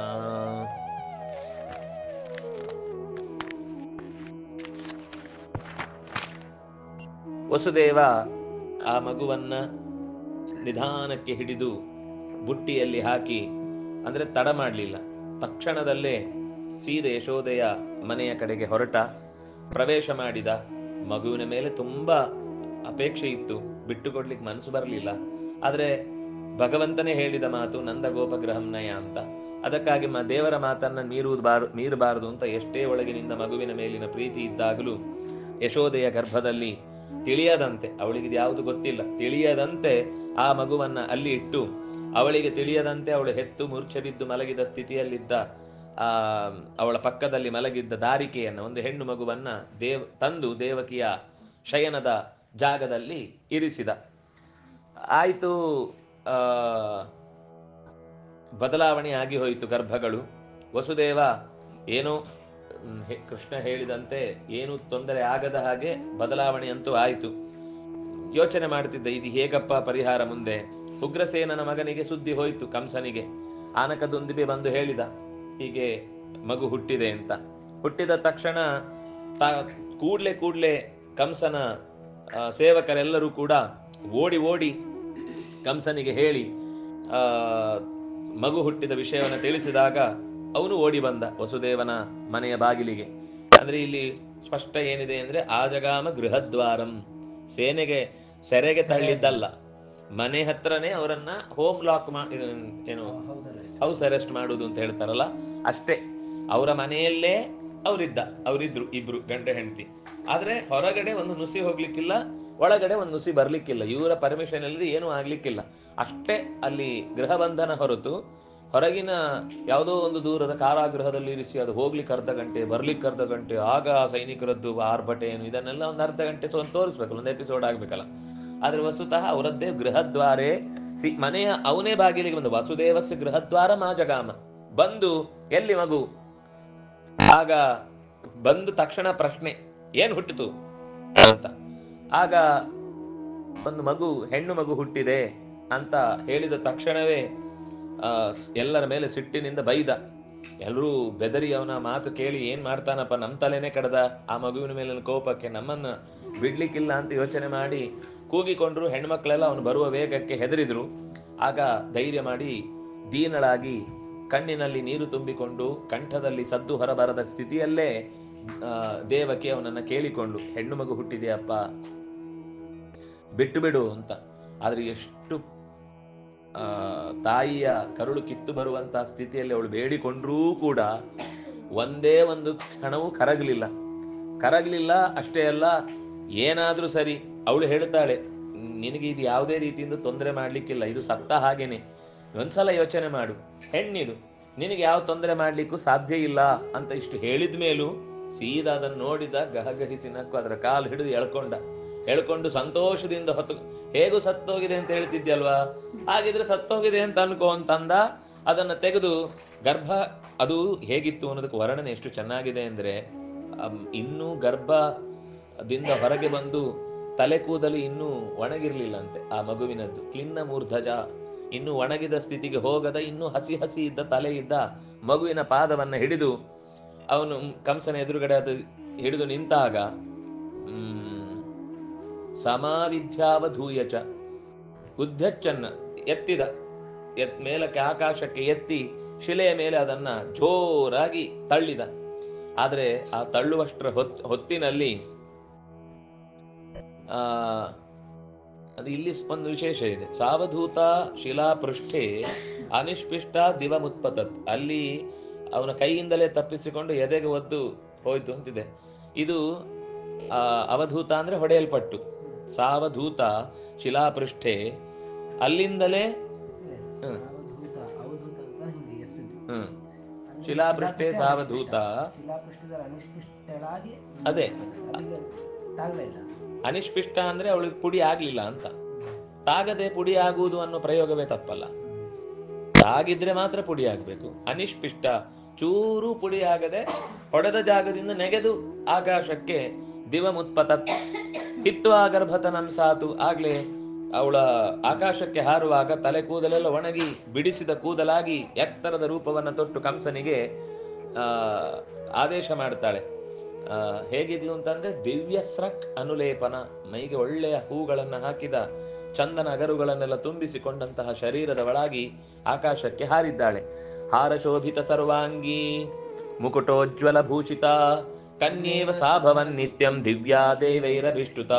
ವಸುದೇವ ಆ ಮಗುವನ್ನ ನಿಧಾನಕ್ಕೆ ಹಿಡಿದು ಬುಟ್ಟಿಯಲ್ಲಿ ಹಾಕಿ ಅಂದ್ರೆ ತಡ ಮಾಡಲಿಲ್ಲ ತಕ್ಷಣದಲ್ಲೇ ಸೀದೆ ಯಶೋದೆಯ ಮನೆಯ ಕಡೆಗೆ ಹೊರಟ ಪ್ರವೇಶ ಮಾಡಿದ ಮಗುವಿನ ಮೇಲೆ ತುಂಬಾ ಅಪೇಕ್ಷೆ ಇತ್ತು ಬಿಟ್ಟುಕೊಡ್ಲಿಕ್ಕೆ ಮನಸ್ಸು ಬರಲಿಲ್ಲ ಆದ್ರೆ ಭಗವಂತನೇ ಹೇಳಿದ ಮಾತು ನಂದ ಗೋಪಗ್ರಹಂನಯ ಅಂತ ಅದಕ್ಕಾಗಿ ಮ ದೇವರ ಮಾತನ್ನ ಮೀರುವುದಬಾರ ಮೀರಬಾರದು ಅಂತ ಎಷ್ಟೇ ಒಳಗಿನಿಂದ ಮಗುವಿನ ಮೇಲಿನ ಪ್ರೀತಿ ಇದ್ದಾಗಲೂ ಯಶೋದೆಯ ಗರ್ಭದಲ್ಲಿ ತಿಳಿಯದಂತೆ ಅವಳಿಗೆ ಯಾವುದು ಗೊತ್ತಿಲ್ಲ ತಿಳಿಯದಂತೆ ಆ ಮಗುವನ್ನ ಅಲ್ಲಿ ಇಟ್ಟು ಅವಳಿಗೆ ತಿಳಿಯದಂತೆ ಅವಳು ಹೆತ್ತು ಮೂರ್ಛೆ ಬಿದ್ದು ಮಲಗಿದ ಸ್ಥಿತಿಯಲ್ಲಿದ್ದ ಆ ಅವಳ ಪಕ್ಕದಲ್ಲಿ ಮಲಗಿದ್ದ ದಾರಿಕೆಯನ್ನ ಒಂದು ಹೆಣ್ಣು ಮಗುವನ್ನ ದೇವ್ ತಂದು ದೇವಕಿಯ ಶಯನದ ಜಾಗದಲ್ಲಿ ಇರಿಸಿದ ಆಯಿತು ಆ ಬದಲಾವಣೆ ಆಗಿ ಹೋಯಿತು ಗರ್ಭಗಳು ವಸುದೇವ ಏನೋ ಹ್ಮ್, ಹೆ- ಕೃಷ್ಣ ಹೇಳಿದಂತೆ ಏನು ತೊಂದರೆ ಆಗದ ಹಾಗೆ ಬದಲಾವಣೆ ಅಂತೂ ಆಯಿತು ಯೋಚನೆ ಮಾಡ್ತಿದ್ದ ಇದು ಹೇಗಪ್ಪ ಪರಿಹಾರ ಮುಂದೆ ಉಗ್ರಸೇನನ ಮಗನಿಗೆ ಸುದ್ದಿ ಹೋಯಿತು ಕಂಸನಿಗೆ ಆನಕದೊಂದಿಗೆ ಬಂದು ಹೇಳಿದ ಹೀಗೆ ಮಗು ಹುಟ್ಟಿದೆ ಅಂತ ಹುಟ್ಟಿದ ತಕ್ಷಣ ತಾ- ಕೂಡ್ಲೆ ಕೂಡ್ಲೆ ಕಂಸನ ಆ, ಸೇವಕರೆಲ್ಲರೂ ಕೂಡ ಓಡಿ ಓಡಿ ಕಂಸನಿಗೆ ಹೇಳಿ ಆ ಮಗು ಹುಟ್ಟಿದ ವಿಷಯವನ್ನು ತಿಳಿಸಿದಾಗ ಅವನು ಓಡಿ ಬಂದ ವಸುದೇವನ ಮನೆಯ ಬಾಗಿಲಿಗೆ ಅಂದ್ರೆ ಇಲ್ಲಿ ಸ್ಪಷ್ಟ ಏನಿದೆ ಅಂದ್ರೆ ಆಜಗಾಮ ಗೃಹದ್ವಾರಂ ಸೇನೆಗೆ ಸೆರೆಗೆ ತಳ್ಳಿದ್ದಲ್ಲ ಮನೆ ಹತ್ರನೇ ಅವರನ್ನ ಹೋಮ್ ಲಾಕ್ ಮಾಡಿ ಏನು ಹೌಸ್ ಅರೆಸ್ಟ್ ಮಾಡುವುದು ಅಂತ ಹೇಳ್ತಾರಲ್ಲ ಅಷ್ಟೇ ಅವರ ಮನೆಯಲ್ಲೇ ಅವರಿದ್ದ ಅವರಿದ್ರು ಇಬ್ರು ಗಂಡ ಹೆಂಡತಿ ಆದ್ರೆ ಹೊರಗಡೆ ಒಂದು ನುಸಿ ಹೋಗ್ಲಿಕ್ಕಿಲ್ಲ ಒಳಗಡೆ ಒಂದು ನುಸಿ ಬರ್ಲಿಕ್ಕಿಲ್ಲ ಇವರ ಪರ್ಮಿಷನ್ ಇಲ್ಲದೆ ಏನೂ ಆಗ್ಲಿಕ್ಕಿಲ್ಲ ಅಷ್ಟೇ ಅಲ್ಲಿ ಗೃಹ ಬಂಧನ ಹೊರತು ಹೊರಗಿನ ಯಾವುದೋ ಒಂದು ದೂರದ ಕಾರಾಗೃಹದಲ್ಲಿ ಇರಿಸಿ ಅದು ಹೋಗ್ಲಿಕ್ಕೆ ಅರ್ಧ ಗಂಟೆ ಬರ್ಲಿಕ್ಕೆ ಅರ್ಧ ಗಂಟೆ ಆಗ ಸೈನಿಕರದ್ದು ಆರ್ಭಟೆ ಏನು ಇದನ್ನೆಲ್ಲ ಒಂದು ಅರ್ಧ ಗಂಟೆ ಸೊ ಒಂದು ತೋರಿಸ್ಬೇಕಲ್ಲ ಒಂದು ಎಪಿಸೋಡ್ ಆಗ್ಬೇಕಲ್ಲ ಆದ್ರೆ ವಸ್ತುತಃ ಅವರದ್ದೇ ಗೃಹದ್ವಾರೆ ಸಿ ಮನೆಯ ಅವನೇ ಬಾಗಿಲಿಗೆ ಬಂದು ವಸುದೇವಸ್ಯ ಗೃಹದ್ವಾರ ಮಾಜಗಾಮ ಬಂದು ಎಲ್ಲಿ ಮಗು ಆಗ ಬಂದು ತಕ್ಷಣ ಪ್ರಶ್ನೆ ಏನ್ ಹುಟ್ಟಿತು ಅಂತ ಆಗ ಒಂದು ಮಗು ಹೆಣ್ಣು ಮಗು ಹುಟ್ಟಿದೆ ಅಂತ ಹೇಳಿದ ತಕ್ಷಣವೇ ಆ, ಎಲ್ಲರ ಮೇಲೆ ಸಿಟ್ಟಿನಿಂದ ಬೈದ ಎಲ್ಲರೂ ಬೆದರಿ ಅವನ ಮಾತು ಕೇಳಿ ಏನ್ ಮಾಡ್ತಾನಪ್ಪ ನಮ್ ತಲೆನೇ ಕಡದ ಆ ಮಗುವಿನ ಮೇಲಿನ ಕೋಪಕ್ಕೆ ನಮ್ಮನ್ನ ಬಿಡ್ಲಿಕ್ಕಿಲ್ಲ ಅಂತ ಯೋಚನೆ ಮಾಡಿ ಕೂಗಿಕೊಂಡ್ರು ಹೆಣ್ಮಕ್ಳೆಲ್ಲ ಅವನು ಬರುವ ವೇಗಕ್ಕೆ ಹೆದರಿದ್ರು ಆಗ ಧೈರ್ಯ ಮಾಡಿ ದೀನಳಾಗಿ ಕಣ್ಣಿನಲ್ಲಿ ನೀರು ತುಂಬಿಕೊಂಡು ಕಂಠದಲ್ಲಿ ಸದ್ದು ಹೊರಬರದ ಸ್ಥಿತಿಯಲ್ಲೇ ಆ, ದೇವಕಿ ಅವನನ್ನ ಕೇಳಿಕೊಂಡು ಹೆಣ್ಣು ಮಗು ಹುಟ್ಟಿದೆಯಪ್ಪ ಬಿಟ್ಟು ಬಿಡು ಅಂತ ಆದ್ರೆ ಎಷ್ಟು ಆ ತಾಯಿಯ ಕರುಳು ಕಿತ್ತು ಬರುವಂತಹ ಸ್ಥಿತಿಯಲ್ಲಿ ಅವಳು ಬೇಡಿಕೊಂಡ್ರೂ ಕೂಡ ಒಂದೇ ಒಂದು ಕ್ಷಣವೂ ಕರಗಲಿಲ್ಲ ಕರಗಲಿಲ್ಲ ಅಷ್ಟೇ ಅಲ್ಲ ಏನಾದ್ರೂ ಸರಿ ಅವಳು ಹೇಳ್ತಾಳೆ ನಿನಗೆ ಇದು ಯಾವುದೇ ರೀತಿಯಿಂದ ತೊಂದರೆ ಮಾಡ್ಲಿಕ್ಕಿಲ್ಲ ಇದು ಸತ್ತ ಹಾಗೇನೆ ಒಂದ್ಸಲ ಯೋಚನೆ ಮಾಡು ಹೆಣ್ಣಿದು ನಿನಗೆ ಯಾವ ತೊಂದರೆ ಮಾಡ್ಲಿಕ್ಕೂ ಸಾಧ್ಯ ಇಲ್ಲ ಅಂತ ಇಷ್ಟು ಹೇಳಿದ ಮೇಲೂ ಸೀದಾ ಅದನ್ನು ನೋಡಿದ ಗಹಗಹಿಸಿ ನಕ್ಕು ಅದರ ಕಾಲು ಹಿಡಿದು ಎಳ್ಕೊಂಡ ಎಳ್ಕೊಂಡು ಸಂತೋಷದಿಂದ ಹೊತ್ತು ಹೇಗೂ ಸತ್ತೋಗಿದೆ ಅಂತ ಹೇಳ್ತಿದ್ಯಲ್ವಾ ಹಾಗಿದ್ರೆ ಸತ್ತೋಗಿದೆ ಅಂತ ಅನ್ಕೋ ಅಂತಂದ ಅದನ್ನ ತೆಗೆದು ಗರ್ಭ ಅದು ಹೇಗಿತ್ತು ಅನ್ನೋದಕ್ಕೆ ವರ್ಣನೆ ಎಷ್ಟು ಚೆನ್ನಾಗಿದೆ ಅಂದ್ರೆ ಅಮ್, ಇನ್ನೂ ಗರ್ಭದಿಂದ ಹೊರಗೆ ಬಂದು ತಲೆ ಕೂದಲು ಇನ್ನೂ ಒಣಗಿರ್ಲಿಲ್ಲಂತೆ ಆ ಮಗುವಿನದ್ದು ಕ್ಲಿನ್ನ ಮೂರ್ಧಜ ಇನ್ನು ಒಣಗಿದ ಸ್ಥಿತಿಗೆ ಹೋಗದ ಇನ್ನೂ ಹಸಿ ಹಸಿ ಇದ್ದ ತಲೆ ಇದ್ದ ಮಗುವಿನ ಪಾದವನ್ನ ಹಿಡಿದು ಅವನು ಕಂಸನ ಎದುರುಗಡೆ ಅದು ಹಿಡಿದು ನಿಂತಾಗ ಹ್ಮ್, ಸಮಾವಿದ್ಯಾವಧೂಯಚ ಉದ್ಧಚ್ಚನ್ನ ಎತ್ತಿದ ಎತ್ ಮೇಲಕ್ಕೆ ಆಕಾಶಕ್ಕೆ ಎತ್ತಿ ಶಿಲೆಯ ಮೇಲೆ ಅದನ್ನ ಜೋರಾಗಿ ತಳ್ಳಿದ ಆದ್ರೆ ಆ ತಳ್ಳುವಷ್ಟರ ಹೊತ್ ಹೊತ್ತಿನಲ್ಲಿ ಆ ಅದು ಇಲ್ಲಿ ಒಂದು ವಿಶೇಷ ಇದೆ ಸಾವಧೂತ ಶಿಲಾಪೃಷ್ಠೆ ಅನಿಷ್ಪಿಷ್ಟ ದಿವ ಮುತ್ಪತತ್ ಅಲ್ಲಿ ಅವನ ಕೈಯಿಂದಲೇ ತಪ್ಪಿಸಿಕೊಂಡು ಎದೆಗೆ ಒದ್ದು ಹೋಯ್ತು ಅಂತಿದೆ ಇದು ಆ ಅವಧೂತ ಅಂದ್ರೆ ಹೊಡೆಯಲ್ಪಟ್ಟು ಸಾವಧೂತ ಶಿಲಾಪೃಷ್ಠೆ ಅಲ್ಲಿಂದಲೇ ಹ್ಮ್. ಅವಧೂತ ಅವಧೂತ ಅಂತ ಹಿಂಗೆ ಎಸ್ತಿದ್ದು ಹ್ಮ್ ಶಿಲಾಪೃಷ್ಠೆ ಸಾವಧೂತ ಶಿಲಾಪೃಷ್ಠದಲ್ಲಿ ಅನಿಷ್ಪಿಷ್ಟಳಾಗಿ ಅದೇ. ಅಲ್ಲಿಗೆ ತಾಗ್ಲೇ ಇಲ್ಲ ಅನಿಷ್ಪಿಷ್ಟ ಅಂದ್ರೆ ಅವಳಿಗೆ ಪುಡಿ ಆಗ್ಲಿಲ್ಲ ಅಂತ ತಾಗದೆ ಪುಡಿ ಆಗುವುದು ಅನ್ನೋ ಪ್ರಯೋಗವೇ ತಪ್ಪಲ್ಲ ತಾಗಿದ್ರೆ ಮಾತ್ರ ಪುಡಿ ಆಗ್ಬೇಕು ಅನಿಷ್ಪಿಷ್ಟ ಚೂರು ಪುಡಿ ಆಗದೆ ಹೊಡೆದ ಜಾಗದಿಂದ ನೆಗೆದು ಆಕಾಶಕ್ಕೆ ದಿವ ಮುತ್ಪತ ಹಿತ್ವಾ ಗರ್ಭತನಂಸಾತು ಆಗ್ಲೇ ಅವಳ ಆಕಾಶಕ್ಕೆ ಹಾರುವಾಗ ತಲೆ ಕೂದಲೆಲ್ಲ ಒಣಗಿ ಬಿಡಿಸಿದ ಕೂದಲಾಗಿ ಎತ್ತರದ ರೂಪವನ್ನ ತೊಟ್ಟು ಕಂಸನಿಗೆ ಆ ಆದೇಶ ಮಾಡ್ತಾಳೆ ಆ, ಹೇಗಿದ್ಲು ಅಂತಂದ್ರೆ ದಿವ್ಯ ಸ್ರಕ್ ಅನುಲೇಪನ ಮೈಗೆ ಒಳ್ಳೆಯ ಹೂಗಳನ್ನ ಹಾಕಿದ ಚಂದನ ಅಗರುಗಳನ್ನೆಲ್ಲ ತುಂಬಿಸಿಕೊಂಡಂತಹ ಶರೀರದ ಒಳಗಿ ಆಕಾಶಕ್ಕೆ ಹಾರಿದ್ದಾಳೆ ಹಾರಶೋಭಿತ ಸರ್ವಾಂಗಿ ಮುಕುಟೋಜ್ವಲ ಭೂಷಿತ ಕನ್ಯೇವ ಸಾಭವನ್ ನಿತ್ಯಂ ದಿವ್ಯಾ ದೇವೈರಭಿಷ್ಟುತ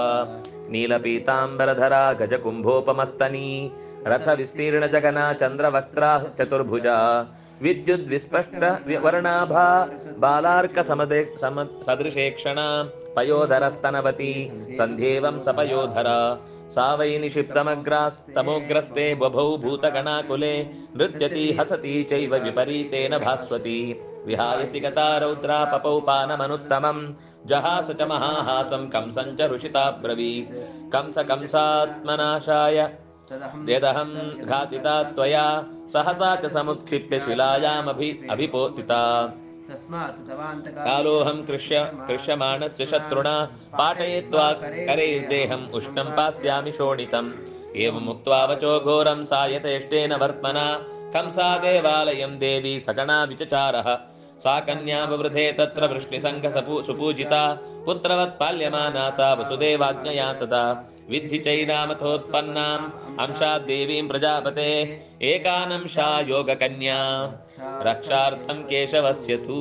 ನೀಲಪೀತಾಂಬರಧರ ಗಜಕುಂಭೋಪಮಸ್ತನಿ ರಥ ವಿಸ್ತೀರ್ಣ ಜಗನ ಚಂದ್ರವಕ್ತ್ರ ಚತುರ್ಭುಜ ವಿದ್ಯುದ್ ವಿಸ್ಪಷ್ಟ ವಿ- ವರ್ಣಾಭಾ ಬಾಲಾರ್ಕ ಸಮದೆ ಸಮ ಸದೃಶೇಕ್ಷಣ ಪಯೋಧರಸ್ತನವತಿ ಸಂಧ್ಯೇವಂ ಸಪಯೋಧರ ಸಾ ವೈ ನಿಶಿಪ್ತಮಗ್ರಾಸ್ತಮೋಗ್ರಸ್ತೆ ಬಭೌ ಭೂತಗಣಾಕುಲೆ ನೃತ್ಯತಿ ಹಸತಿ ಚೈವ ವಿಪರೀತೇನ ಭಾಸ್ವತಿ ವಿಹಾಯಸಿ ಗತಾ ರೌದ್ರಾ ಪಪೌ ಪಾನಮನುತ್ತಮಂ ಜಹಾಸ ಚ ಮಹಾಹಾಸಂ ಕಂಸಂ ಚ ಋಷಿತಾ ಬ್ರವೀತ್ ಕಂಸ ಕಂಸಾತ್ಮನಾಶಾಯ ತದಹಂ ಯದಹಂ ಘಾತಿತಾ ತ್ವಯಾ ಸಹಸಾ ಚ ಸಮುತ್ಕ್ಷಿಪ್ಯ ಶಿಲಾಯಾಮಭಿ ಅಭಿಪೋತಿತಾ ತಸ್ಮಾತ್ ತವಾಂತಕ ಕಾಲೋಹಂ ಕೃಷ್ಯ ಕೃಷ್ಯಮಾಣಸ್ಯ ಶತ್ರುಣಾ ಪಾಠಯಿತ್ವಾ ಕರೈರ್ದೇಹಂ ಉಷ್ಣಂ ಪಾಸ್ಯಾಮಿ ಶೋಣಿತಂ ಏವಮುಕ್ತ್ವಾ ವಚೋ ಘೋರಂ ಸಾಯತೇಷ್ಟೇನ ವರ್ತ್ಮನಾ ಕಂಸಾ ದೇವಾಲಯಂ ದೇವಿ ಸಗಣಾ ವಿಚಚಾರಃ सा कन्या ववृधे तत्र वृष्णिसङ्घ सपू सुपूजिता पुत्रवत् पाल्यमाना सा वसुदेवाज्ञया तदा विद्धि चैनामथोत्पन्नाम् अंशात् देवीं प्रजापते एकानंशा योगकन्या ರಕ್ಷಾರ್ಥಂ ಕೇಶವಸ್ಯ ತೂ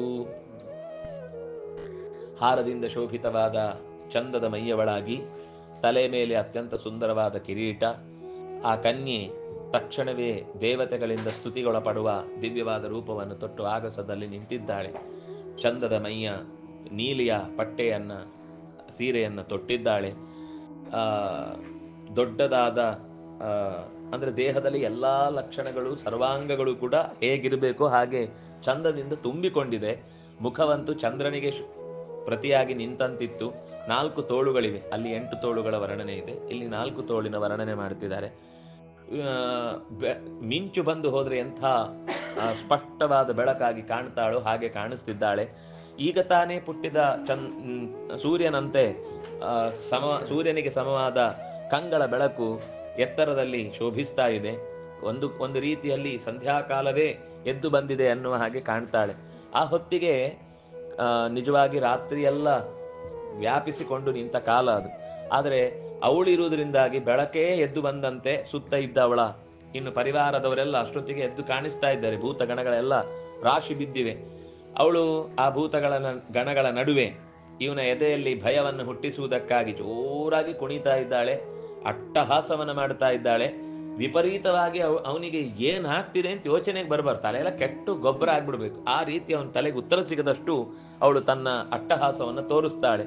ಹಾರದಿಂದ ಶೋಭಿತವಾದ ಚಂದದ ಮೈಯವಳಾಗಿ ತಲೆ ಮೇಲೆ ಅತ್ಯಂತ ಸುಂದರವಾದ ಕಿರೀಟ ಆ ಕನ್ಯೆ ತಕ್ಷಣವೇ ದೇವತೆಗಳಿಂದ ಸ್ತುತಿಗೊಳಪಡುವ ದಿವ್ಯವಾದ ರೂಪವನ್ನು ತೊಟ್ಟು ಆಗಸದಲ್ಲಿ ನಿಂತಿದ್ದಾಳೆ ಚಂದದ ಮೈಯ ನೀಲಿಯ ಪಟ್ಟೆಯನ್ನ ಸೀರೆಯನ್ನ ತೊಟ್ಟಿದ್ದಾಳೆ ಆ ದೊಡ್ಡದಾದ ಆ, ಅಂದ್ರೆ ದೇಹದಲ್ಲಿ ಎಲ್ಲಾ ಲಕ್ಷಣಗಳು ಸರ್ವಾಂಗಗಳು ಕೂಡ ಹೇಗಿರಬೇಕೋ ಹಾಗೆ ಚಂದದಿಂದ ತುಂಬಿಕೊಂಡಿದೆ ಮುಖವಂತೂ ಚಂದ್ರನಿಗೆ ಶು- ಪ್ರತಿಯಾಗಿ ನಿಂತಂತಿತ್ತು ನಾಲ್ಕು ತೋಳುಗಳಿವೆ ಅಲ್ಲಿ ಎಂಟು ತೋಳುಗಳ ವರ್ಣನೆ ಇದೆ ಇಲ್ಲಿ ನಾಲ್ಕು ತೋಳಿನ ವರ್ಣನೆ ಮಾಡ್ತಿದ್ದಾರೆ ಆ, ಬೆ- ಮಿಂಚು ಬಂದು ಹೋದ್ರೆ ಎಂಥ ಆ, ಸ್ಪಷ್ಟವಾದ ಬೆಳಕಾಗಿ ಕಾಣ್ತಾಳೋ ಹಾಗೆ ಕಾಣಿಸ್ತಿದ್ದಾಳೆ ಈಗ ತಾನೇ ಪುಟ್ಟಿದ ಚನ್ ಮ್, ಸೂರ್ಯನಂತೆ ಆ, ಸಮ ಸೂರ್ಯನಿಗೆ ಸಮವಾದ ಕಂಗಳ ಬೆಳಕು ಎತ್ತರದಲ್ಲಿ ಶೋಭಿಸ್ತಾ ಇದೆ ಒಂದು ಒಂದು ರೀತಿಯಲ್ಲಿ ಸಂಧ್ಯಾಕಾಲವೇ ಎದ್ದು ಬಂದಿದೆ ಅನ್ನುವ ಹಾಗೆ ಕಾಣ್ತಾಳೆ ಆ ಹೊತ್ತಿಗೆ ಆ, ನಿಜವಾಗಿ ರಾತ್ರಿಯೆಲ್ಲ ವ್ಯಾಪಿಸಿಕೊಂಡು ನಿಂತ ಕಾಲ ಅದು ಆದರೆ ಅವಳಿರುವುದರಿಂದಾಗಿ ಬೆಳಕೇ ಎದ್ದು ಬಂದಂತೆ ಸುತ್ತ ಇದ್ದವಳ ಇನ್ನು ಪರಿವಾರದವರೆಲ್ಲ ಅಷ್ಟೊತ್ತಿಗೆ ಎದ್ದು ಕಾಣಿಸ್ತಾ ಇದ್ದಾರೆ ಭೂತಗಣಗಳೆಲ್ಲ ರಾಶಿ ಬಿದ್ದಿವೆ ಅವಳು ಆ ಭೂತಗಳ ನ- ಗಣಗಳ ನಡುವೆ ಇವನ ಎದೆಯಲ್ಲಿ ಭಯವನ್ನು ಹುಟ್ಟಿಸುವುದಕ್ಕಾಗಿ ಜೋರಾಗಿ ಕುಣಿತಾ ಇದ್ದಾಳೆ ಅಟ್ಟಹಾಸವನ್ನ ಮಾಡ್ತಾ ಇದ್ದಾಳೆ ವಿಪರೀತವಾಗಿ ಅವ- ಅವನಿಗೆ ಏನ್ ಆಗ್ತಿದೆ ಅಂತ ಯೋಚನೆಗೆ ಬರಬಾರ್ದು ತಲೆ ಎಲ್ಲ ಕೆಟ್ಟು ಗೊಬ್ಬರ ಆಗ್ಬಿಡ್ಬೇಕು ಆ ರೀತಿ ಅವನ ತಲೆಗೆ ಉತ್ತರ ಸಿಗದಷ್ಟು ಅವಳು ತನ್ನ ಅಟ್ಟಹಾಸವನ್ನು ತೋರಿಸ್ತಾಳೆ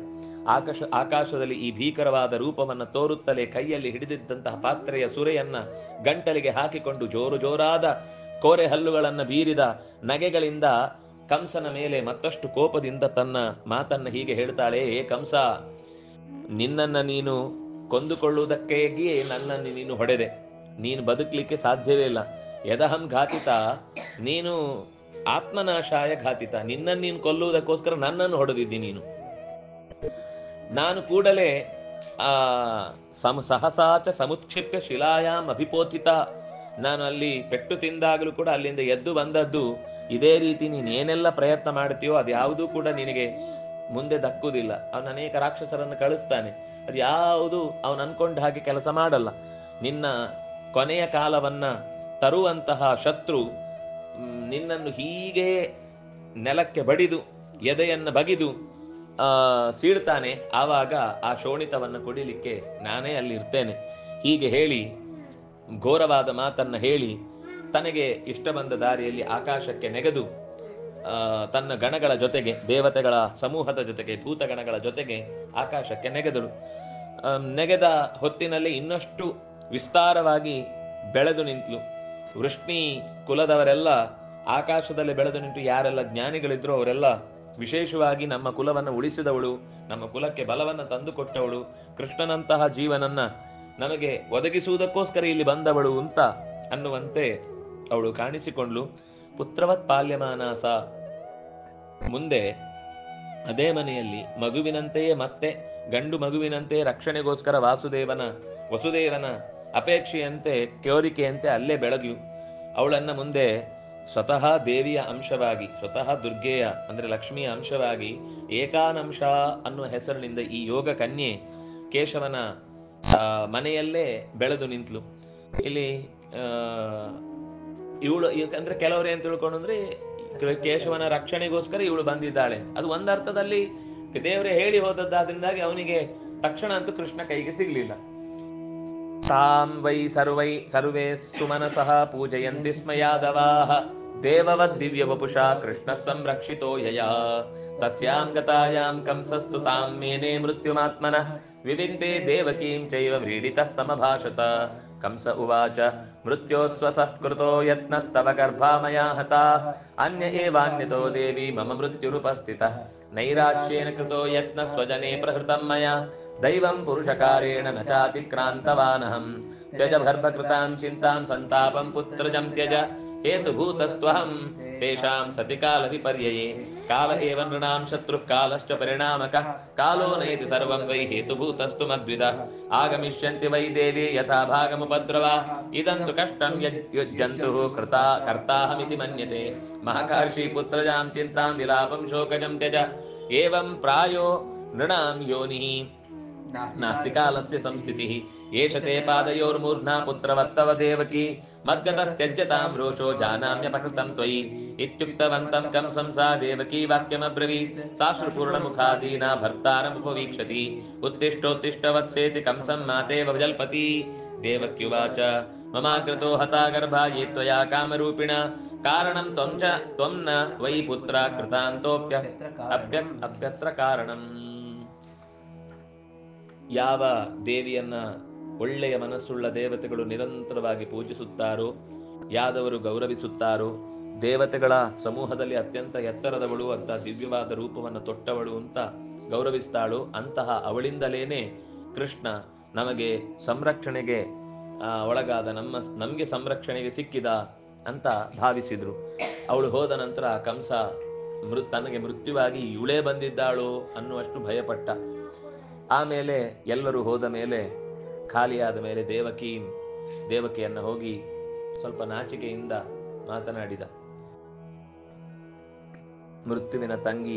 ಆಕಾಶ ಆಕಾಶದಲ್ಲಿ ಈ ಭೀಕರವಾದ ರೂಪವನ್ನು ತೋರುತ್ತಲೇ ಕೈಯಲ್ಲಿ ಹಿಡಿದಿದ್ದಂತಹ ಪಾತ್ರೆಯ ಸುರೆಯನ್ನ ಗಂಟಲಿಗೆ ಹಾಕಿಕೊಂಡು ಜೋರು ಜೋರಾದ ಕೋರೆ ಹಲ್ಲುಗಳನ್ನು ಬೀರಿದ ನಗೆಗಳಿಂದ ಕಂಸನ ಮೇಲೆ ಮತ್ತಷ್ಟು ಕೋಪದಿಂದ ತನ್ನ ಮಾತನ್ನ ಹೀಗೆ ಹೇಳ್ತಾಳೆ ಏ ಕಂಸ ನಿನ್ನನ್ನ ನೀನು ಕೊಂದುಕೊಳ್ಳುವುದಕ್ಕಾಗಿಯೇ ನನ್ನನ್ನು ನೀನು ಹೊಡೆದೆ ನೀನು ಬದುಕಲಿಕ್ಕೆ ಸಾಧ್ಯವೇ ಇಲ್ಲ ಯದಹಂ ಘಾತಿತ ನೀನು ಆತ್ಮನಾಶಾಯ ಘಾತಿತ ನಿನ್ನನ್ನು ನೀನು ಕೊಲ್ಲುವುದಕ್ಕೋಸ್ಕರ ನನ್ನನ್ನು ಹೊಡೆದಿದ್ದಿ ನೀನು ನಾನು ಕೂಡಲೇ ಆ ಸಮ ಸಹಸಾಚ ಸಮುತ್ಕ್ಷಿಪ್ಯ ಶಿಲಾಯಾಮ್ ಅಭಿಪೋತಿತ ನಾನು ಅಲ್ಲಿ ಪೆಟ್ಟು ತಿಂದಾಗಲೂ ಕೂಡ ಅಲ್ಲಿಂದ ಎದ್ದು ಬಂದದ್ದು ಇದೇ ರೀತಿ ನೀನು ಏನೆಲ್ಲ ಪ್ರಯತ್ನ ಮಾಡ್ತೀಯೋ ಅದು ಯಾವುದೂ ಕೂಡ ನಿನಗೆ ಮುಂದೆ ದಕ್ಕುವುದಿಲ್ಲ ಅವನು ಅನೇಕ ರಾಕ್ಷಸರನ್ನು ಕಳಿಸ್ತಾನೆ ಅದು ಯಾವುದು ಅವನು ಅನ್ಕೊಂಡ ಹಾಗೆ ಕೆಲಸ ಮಾಡಲ್ಲ ನಿನ್ನ ಕೊನೆಯ ಕಾಲವನ್ನ ತರುವಂತಹ ಶತ್ರು ಮ್, ನಿನ್ನನ್ನು ಹೀಗೆ ನೆಲಕ್ಕೆ ಬಡಿದು ಎದೆಯನ್ನು ಬಗಿದು ಆ ಸೀಳ್ತಾನೆ ಆವಾಗ ಆ ಶೋಣಿತವನ್ನು ಕುಡಿಲಿಕ್ಕೆ ನಾನೇ ಅಲ್ಲಿ ಇರ್ತೇನೆ ಹೀಗೆ ಹೇಳಿ ಘೋರವಾದ ಮಾತನ್ನ ಹೇಳಿ ತನಗೆ ಇಷ್ಟ ಬಂದ ದಾರಿಯಲ್ಲಿ ಆಕಾಶಕ್ಕೆ ನೆಗೆದು ಆ, ತನ್ನ ಗಣಗಳ ಜೊತೆಗೆ ದೇವತೆಗಳ ಸಮೂಹದ ಜೊತೆಗೆ ಭೂತಗಣಗಳ ಜೊತೆಗೆ ಆಕಾಶಕ್ಕೆ ನೆಗೆದಳು ಆ, ನೆಗೆದ ಹೊತ್ತಿನಲ್ಲಿ ಇನ್ನಷ್ಟು ವಿಸ್ತಾರವಾಗಿ ಬೆಳೆದು ನಿಂತಲು ವೃಷ್ಣಿ ಕುಲದವರೆಲ್ಲ ಆಕಾಶದಲ್ಲಿ ಬೆಳೆದು ನಿಂತು ಯಾರೆಲ್ಲ ಜ್ಞಾನಿಗಳಿದ್ರು ಅವರೆಲ್ಲ ವಿಶೇಷವಾಗಿ ನಮ್ಮ ಕುಲವನ್ನು ಉಳಿಸಿದವಳು ನಮ್ಮ ಕುಲಕ್ಕೆ ಬಲವನ್ನು ತಂದುಕೊಟ್ಟವಳು ಕೃಷ್ಣನಂತಹ ಜೀವನನ್ನ ನಮಗೆ ಒದಗಿಸುವುದಕ್ಕೋಸ್ಕರ ಇಲ್ಲಿ ಬಂದವಳು ಅಂತ ಅನ್ನುವಂತೆ ಅವಳು ಕಾಣಿಸಿಕೊಂಡ್ಲು ಪುತ್ರವತ್ ಪಾಲ್ಯಮಾನಾಸ ಮುಂದೆ ಅದೇ ಮನೆಯಲ್ಲಿ ಮಗುವಿನಂತೆಯೇ ಮತ್ತೆ ಗಂಡು ಮಗುವಿನಂತೆ ರಕ್ಷಣೆಗೋಸ್ಕರ ವಾಸುದೇವನ ವಸುದೇವನ ಅಪೇಕ್ಷೆಯಂತೆ ಕೋರಿಕೆಯಂತೆ ಅಲ್ಲೇ ಬೆಳಗ್ಲು ಅವಳನ್ನ ಮುಂದೆ ಸ್ವತಃ ದೇವಿಯ ಅಂಶವಾಗಿ ಸ್ವತಃ ದುರ್ಗೆಯ ಅಂದ್ರೆ ಲಕ್ಷ್ಮಿಯ ಅಂಶವಾಗಿ ಏಕಾನಂಶ ಅನ್ನುವ ಹೆಸರಿನಿಂದ ಈ ಯೋಗ ಕನ್ಯೆ ಕೇಶವನ ಆ, ಮನೆಯಲ್ಲೇ ಬೆಳೆದು ನಿಂತ್ಲು ಇಲ್ಲಿ ಆ, ಇವಳು ಅಂದ್ರೆ ಕೆಲವರು ಏನ್ ತಿಳ್ಕೊಂಡು ಅಂದ್ರೆ ಕ- ಕೇಶವನ ರಕ್ಷಣೆಗೋಸ್ಕರ ಇವಳು ಬಂದಿದ್ದಾಳೆ ಅದು ಒಂದರ್ಥದಲ್ಲಿ ದೇವರೇ ಹೇಳಿ ಹೋದದ್ದಾದ್ರಿಂದಾಗಿ ಅವನಿಗೆ ತಕ್ಷಣ ಅಂತೂ ಕೃಷ್ಣ ಕೈಗೆ ಸಿಗ್ಲಿಲ್ಲ ತಾಂ ವೈ ಸರ್ವೈ ಸರ್ವೇ ಸುಮನಸಃ ಪೂಜಯಂತಿ ಸ್ಮ ಯಾದವಾಃ ದೇವವದ್ ದಿವ್ಯ ವಪುಷಾ ಕೃಷ್ಣ ಸಂರಕ್ಷಿತೋ ಯಯಾ ತಸ್ಯಾಂ ಗತಾಯಾಂ ಕಂಸಸ್ತು ತಾಂ ಮೇನೆ ಮೃತ್ಯುಮಾತ್ಮನಃ ವಿವಿಕ್ತೆ ದೇವಕೀಂ ಚೈವ ವ್ರೀಡಿತಃ ಸಮಭಾಷತ ಕಂಸ ಉವಾಚ ಮೃತ್ಯೋಸ್ವಸಃ ಕೃತೋ ಯತ್ನಸ್ತವ ಗರ್ಭಾ ಮಯಾ ಹತಾಃ ಅನ್ಯ ಏವಾನ್ಯತೋ ದೇವಿ ಮಮ ಮೃತ್ಯುರುಪಸ್ಥಿತಃ ನೈರಾಶ್ಯೇನ ಕೃತೋ ಯತ್ನ ಸ್ವಜನೆ ಪ್ರಹೃತಂ ಮಯಾ ದೈವಂ ಪುರುಷಕಾರೇಣ ನ ಚಾತಿಕ್ರಾಂತವಾನಹಂ ತ್ಯಜ ಗರ್ಭಕೃತಾಂ ಚಿಂತಾಂ ಸಂತಾಪಂ ಪುತ್ರಜಂ ತ್ಯಜ ಹೇತುಭೂತಸ್ತ್ವಹಂ ತೇಷಾಂ ಸತಿ ಕಾಲ ವಿಪರ್ಯಯೇ ಕಾಲ ಏವ ನೃಣಾಂ ಶತ್ರುಃ ಕಾಲಶ್ಚ ಪರಿಣಾಮಕಃ ಕಾಲೋ ನೈತಿ ಸರ್ವಂ ವೈ ಹೇತುಭೂತಸ್ತು ಮದ್ವಿದ ಆಗಮಿಷ್ಯಂತಿ ವೈ ದೇವಿ ಯಥಾ ಭಾಗಮುಪದ್ರವ ಇದಂತು ಕಷ್ಟಂ ಯಜ್ಜಂತುಃ ಕೃತಾ ಕರ್ತಾಹಮಿತಿ ಮನ್ಯತೆ ಮಹಾಕಾರ್ಷಿ ಪುತ್ರಜಾಂ ಚಿಂತಾಂ ವಿಲಾಪಂ ಶೋಕಜಂ ತ್ಯಜ ಏವಂ ಪ್ರಾಯೋ ನೃಣಾಂ ಯೋನಿಃ नास्ति कालस्य संस्थितिः एष ते पादयोर्मूर्ध्ना पुत्रवत्तव देवकी मद्गतस्त्यज्यतां रोषो जानाम्यपकृतं त्वयि इत्युक्तवन्तं कंसं सा देवकी वाक्यमब्रवीत् साश्रुपूर्णमुखादीना भर्तारमुपवीक्षति उत्तिष्ठोत्तिष्ठवत्सेति कंसं मातेव जल्पति देवक्युवाच ममाकृतो हता गर्भा ये त्वया कामरूपिणा कारणं त्वं च त्वं न वै पुत्रा कृतान्तोऽप्य ಅಭ್ಯ ಅಭ್ಯತ್ರ ಕಾರಣಂ ಯಾವ ದೇವಿಯನ್ನ ಒಳ್ಳೆಯ ಮನಸ್ಸುಳ್ಳ ದೇವತೆಗಳು ನಿರಂತರವಾಗಿ ಪೂಜಿಸುತ್ತಾರೋ ಯಾದವರು ಗೌರವಿಸುತ್ತಾರೋ ದೇವತೆಗಳ ಸಮೂಹದಲ್ಲಿ ಅತ್ಯಂತ ಎತ್ತರದವಳು ಅಂತ ದಿವ್ಯವಾದ ರೂಪವನ್ನು ತೊಟ್ಟವಳು ಅಂತ ಗೌರವಿಸ್ತಾಳು ಅಂತಹ ಅವಳಿಂದಲೇನೆ ಕೃಷ್ಣ ನಮಗೆ ಸಂರಕ್ಷಣೆಗೆ ಆ, ಒಳಗಾದ ನಮ್ಮ ನಮಗೆ ಸಂರಕ್ಷಣೆಗೆ ಸಿಕ್ಕಿದ ಅಂತ ಭಾವಿಸಿದ್ರು ಅವಳು ಹೋದ ನಂತರ ಕಂಸ ಮೃ ತನಗೆ ಮೃತ್ಯುವಾಗಿ ಇವಳೇ ಬಂದಿದ್ದಾಳು ಅನ್ನುವಷ್ಟು ಭಯಪಟ್ಟ ಆಮೇಲೆ ಎಲ್ಲರೂ ಹೋದ ಮೇಲೆ ಖಾಲಿಯಾದ ಮೇಲೆ ದೇವಕಿ ದೇವಕಿಯನ್ನ ಹೋಗಿ ಸ್ವಲ್ಪ ನಾಚಿಕೆಯಿಂದ ಮಾತನಾಡಿದ ಮೃತ್ಯುವಿನ ತಂಗಿ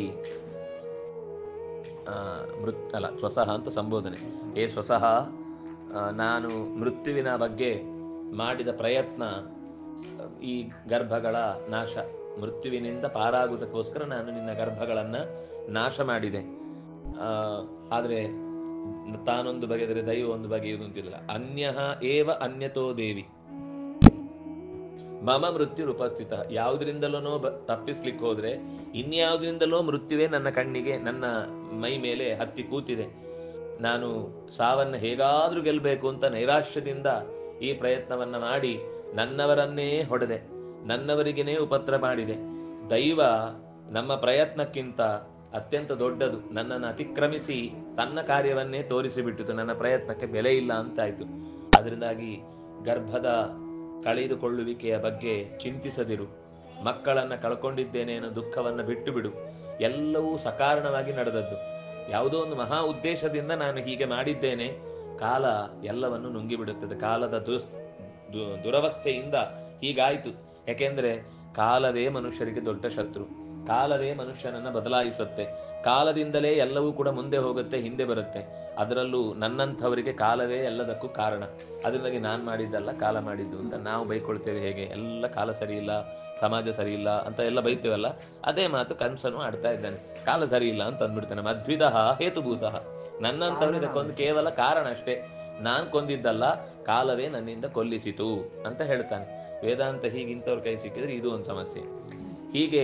ಆ, ಮೃತ್ ಅಲ್ಲ ಸ್ವಸಹ ಅಂತ ಸಂಬೋಧನೆ ಏ ಸ್ವಸಹ ಆ, ನಾನು ಮೃತ್ಯುವಿನ ಬಗ್ಗೆ ಮಾಡಿದ ಪ್ರಯತ್ನ ಈ ಗರ್ಭಗಳ ನಾಶ ಮೃತ್ಯುವಿನಿಂದ ಪಾರಾಗುವುದಕ್ಕೋಸ್ಕರ ನಾನು ನಿನ್ನ ಗರ್ಭಗಳನ್ನ ನಾಶ ಮಾಡಿದೆ ಆ, ಆದ್ರೆ ತಾನೊಂದು ಬಗೆದರೆ ದೈವ ಒಂದು ಬಗೆಯುವುದು ಅಂತಿಲ್ಲ ಅನ್ಯ ಏವ ಅನ್ಯತೋ ದೇವಿ ಮಮ ಮೃತ್ಯು ಉಪಸ್ಥಿತ ಯಾವುದರಿಂದಲೋ ಬ ತಪ್ಪಿಸ್ಲಿಕ್ಕೆ ಹೋದ್ರೆ ಇನ್ಯಾವುದರಿಂದಲೋ ಮೃತ್ಯುವೇ ನನ್ನ ಕಣ್ಣಿಗೆ ನನ್ನ ಮೈ ಮೇಲೆ ಹತ್ತಿ ಕೂತಿದೆ ನಾನು ಸಾವನ್ನ ಹೇಗಾದ್ರೂ ಗೆಲ್ಲಬೇಕು ಅಂತ ನೈರಾಶ್ಯದಿಂದ ಈ ಪ್ರಯತ್ನವನ್ನ ಮಾಡಿ ನನ್ನವರನ್ನೇ ಹೊಡೆದೆ ನನ್ನವರಿಗೇನೇ ಉಪದ್ರ ಮಾಡಿದೆ ದೈವ ನಮ್ಮ ಪ್ರಯತ್ನಕ್ಕಿಂತ ಅತ್ಯಂತ ದೊಡ್ಡದು ನನ್ನನ್ನು ಅತಿಕ್ರಮಿಸಿ ತನ್ನ ಕಾರ್ಯವನ್ನೇ ತೋರಿಸಿಬಿಟ್ಟಿತು ನನ್ನ ಪ್ರಯತ್ನಕ್ಕೆ ಬೆಲೆ ಇಲ್ಲ ಅಂತಾಯ್ತು ಅದರಿಂದಾಗಿ ಗರ್ಭದ ಕಳೆದುಕೊಳ್ಳುವಿಕೆಯ ಬಗ್ಗೆ ಚಿಂತಿಸದಿರು ಮಕ್ಕಳನ್ನ ಕಳ್ಕೊಂಡಿದ್ದೇನೆ ಅನ್ನೋ ದುಃಖವನ್ನ ಬಿಟ್ಟು ಬಿಡು ಎಲ್ಲವೂ ಸಕಾರಣವಾಗಿ ನಡೆದದ್ದು ಯಾವುದೋ ಒಂದು ಮಹಾ ಉದ್ದೇಶದಿಂದ ನಾನು ಹೀಗೆ ಮಾಡಿದ್ದೇನೆ ಕಾಲ ಎಲ್ಲವನ್ನು ನುಂಗಿಬಿಡುತ್ತದೆ ಕಾಲದ ದುಸ್ ದು- ದುರವಸ್ಥೆಯಿಂದ ಹೀಗಾಯ್ತು ಯಾಕೆಂದ್ರೆ ಕಾಲವೇ ಮನುಷ್ಯರಿಗೆ ದೊಡ್ಡ ಶತ್ರು ಕಾಲವೇ ಮನುಷ್ಯನನ್ನ ಬದಲಾಯಿಸುತ್ತೆ ಕಾಲದಿಂದಲೇ ಎಲ್ಲವೂ ಕೂಡ ಮುಂದೆ ಹೋಗುತ್ತೆ ಹಿಂದೆ ಬರುತ್ತೆ ಅದರಲ್ಲೂ ನನ್ನಂಥವರಿಗೆ ಕಾಲವೇ ಎಲ್ಲದಕ್ಕೂ ಕಾರಣ ಅದರಿಂದಾಗಿ ನಾನ್ ಮಾಡಿದ್ದಲ್ಲ ಕಾಲ ಮಾಡಿದ್ದು ಅಂತ ನಾವು ಬೈಕೊಳ್ತೇವೆ ಹೇಗೆ ಎಲ್ಲ ಕಾಲ ಸರಿ ಇಲ್ಲ ಸಮಾಜ ಸರಿ ಇಲ್ಲ ಅಂತ ಎಲ್ಲ ಬೈತೇವಲ್ಲ ಅದೇ ಮಾತು ಕನ್ಸನು ಆಡ್ತಾ ಇದ್ದಾನೆ ಕಾಲ ಸರಿ ಇಲ್ಲ ಅಂತ ಅಂದ್ಬಿಡ್ತಾನೆ ಮದ್ವಿದಃ ಹೇತುಭೂತಃ ನನ್ನಂಥವ್ರು ಇದಕ್ಕೊಂದು ಕೇವಲ ಕಾರಣ ಅಷ್ಟೇ ನಾನ್ ಕೊಂದಿದ್ದಲ್ಲ ಕಾಲವೇ ನನ್ನಿಂದ ಕೊಲ್ಲಿಸಿತು ಅಂತ ಹೇಳ್ತಾನೆ ವೇದಾಂತ ಹೀಗೆ ಇಂಥವ್ರ ಕೈ ಸಿಕ್ಕಿದ್ರೆ ಇದು ಒಂದು ಸಮಸ್ಯೆ ಹೀಗೆ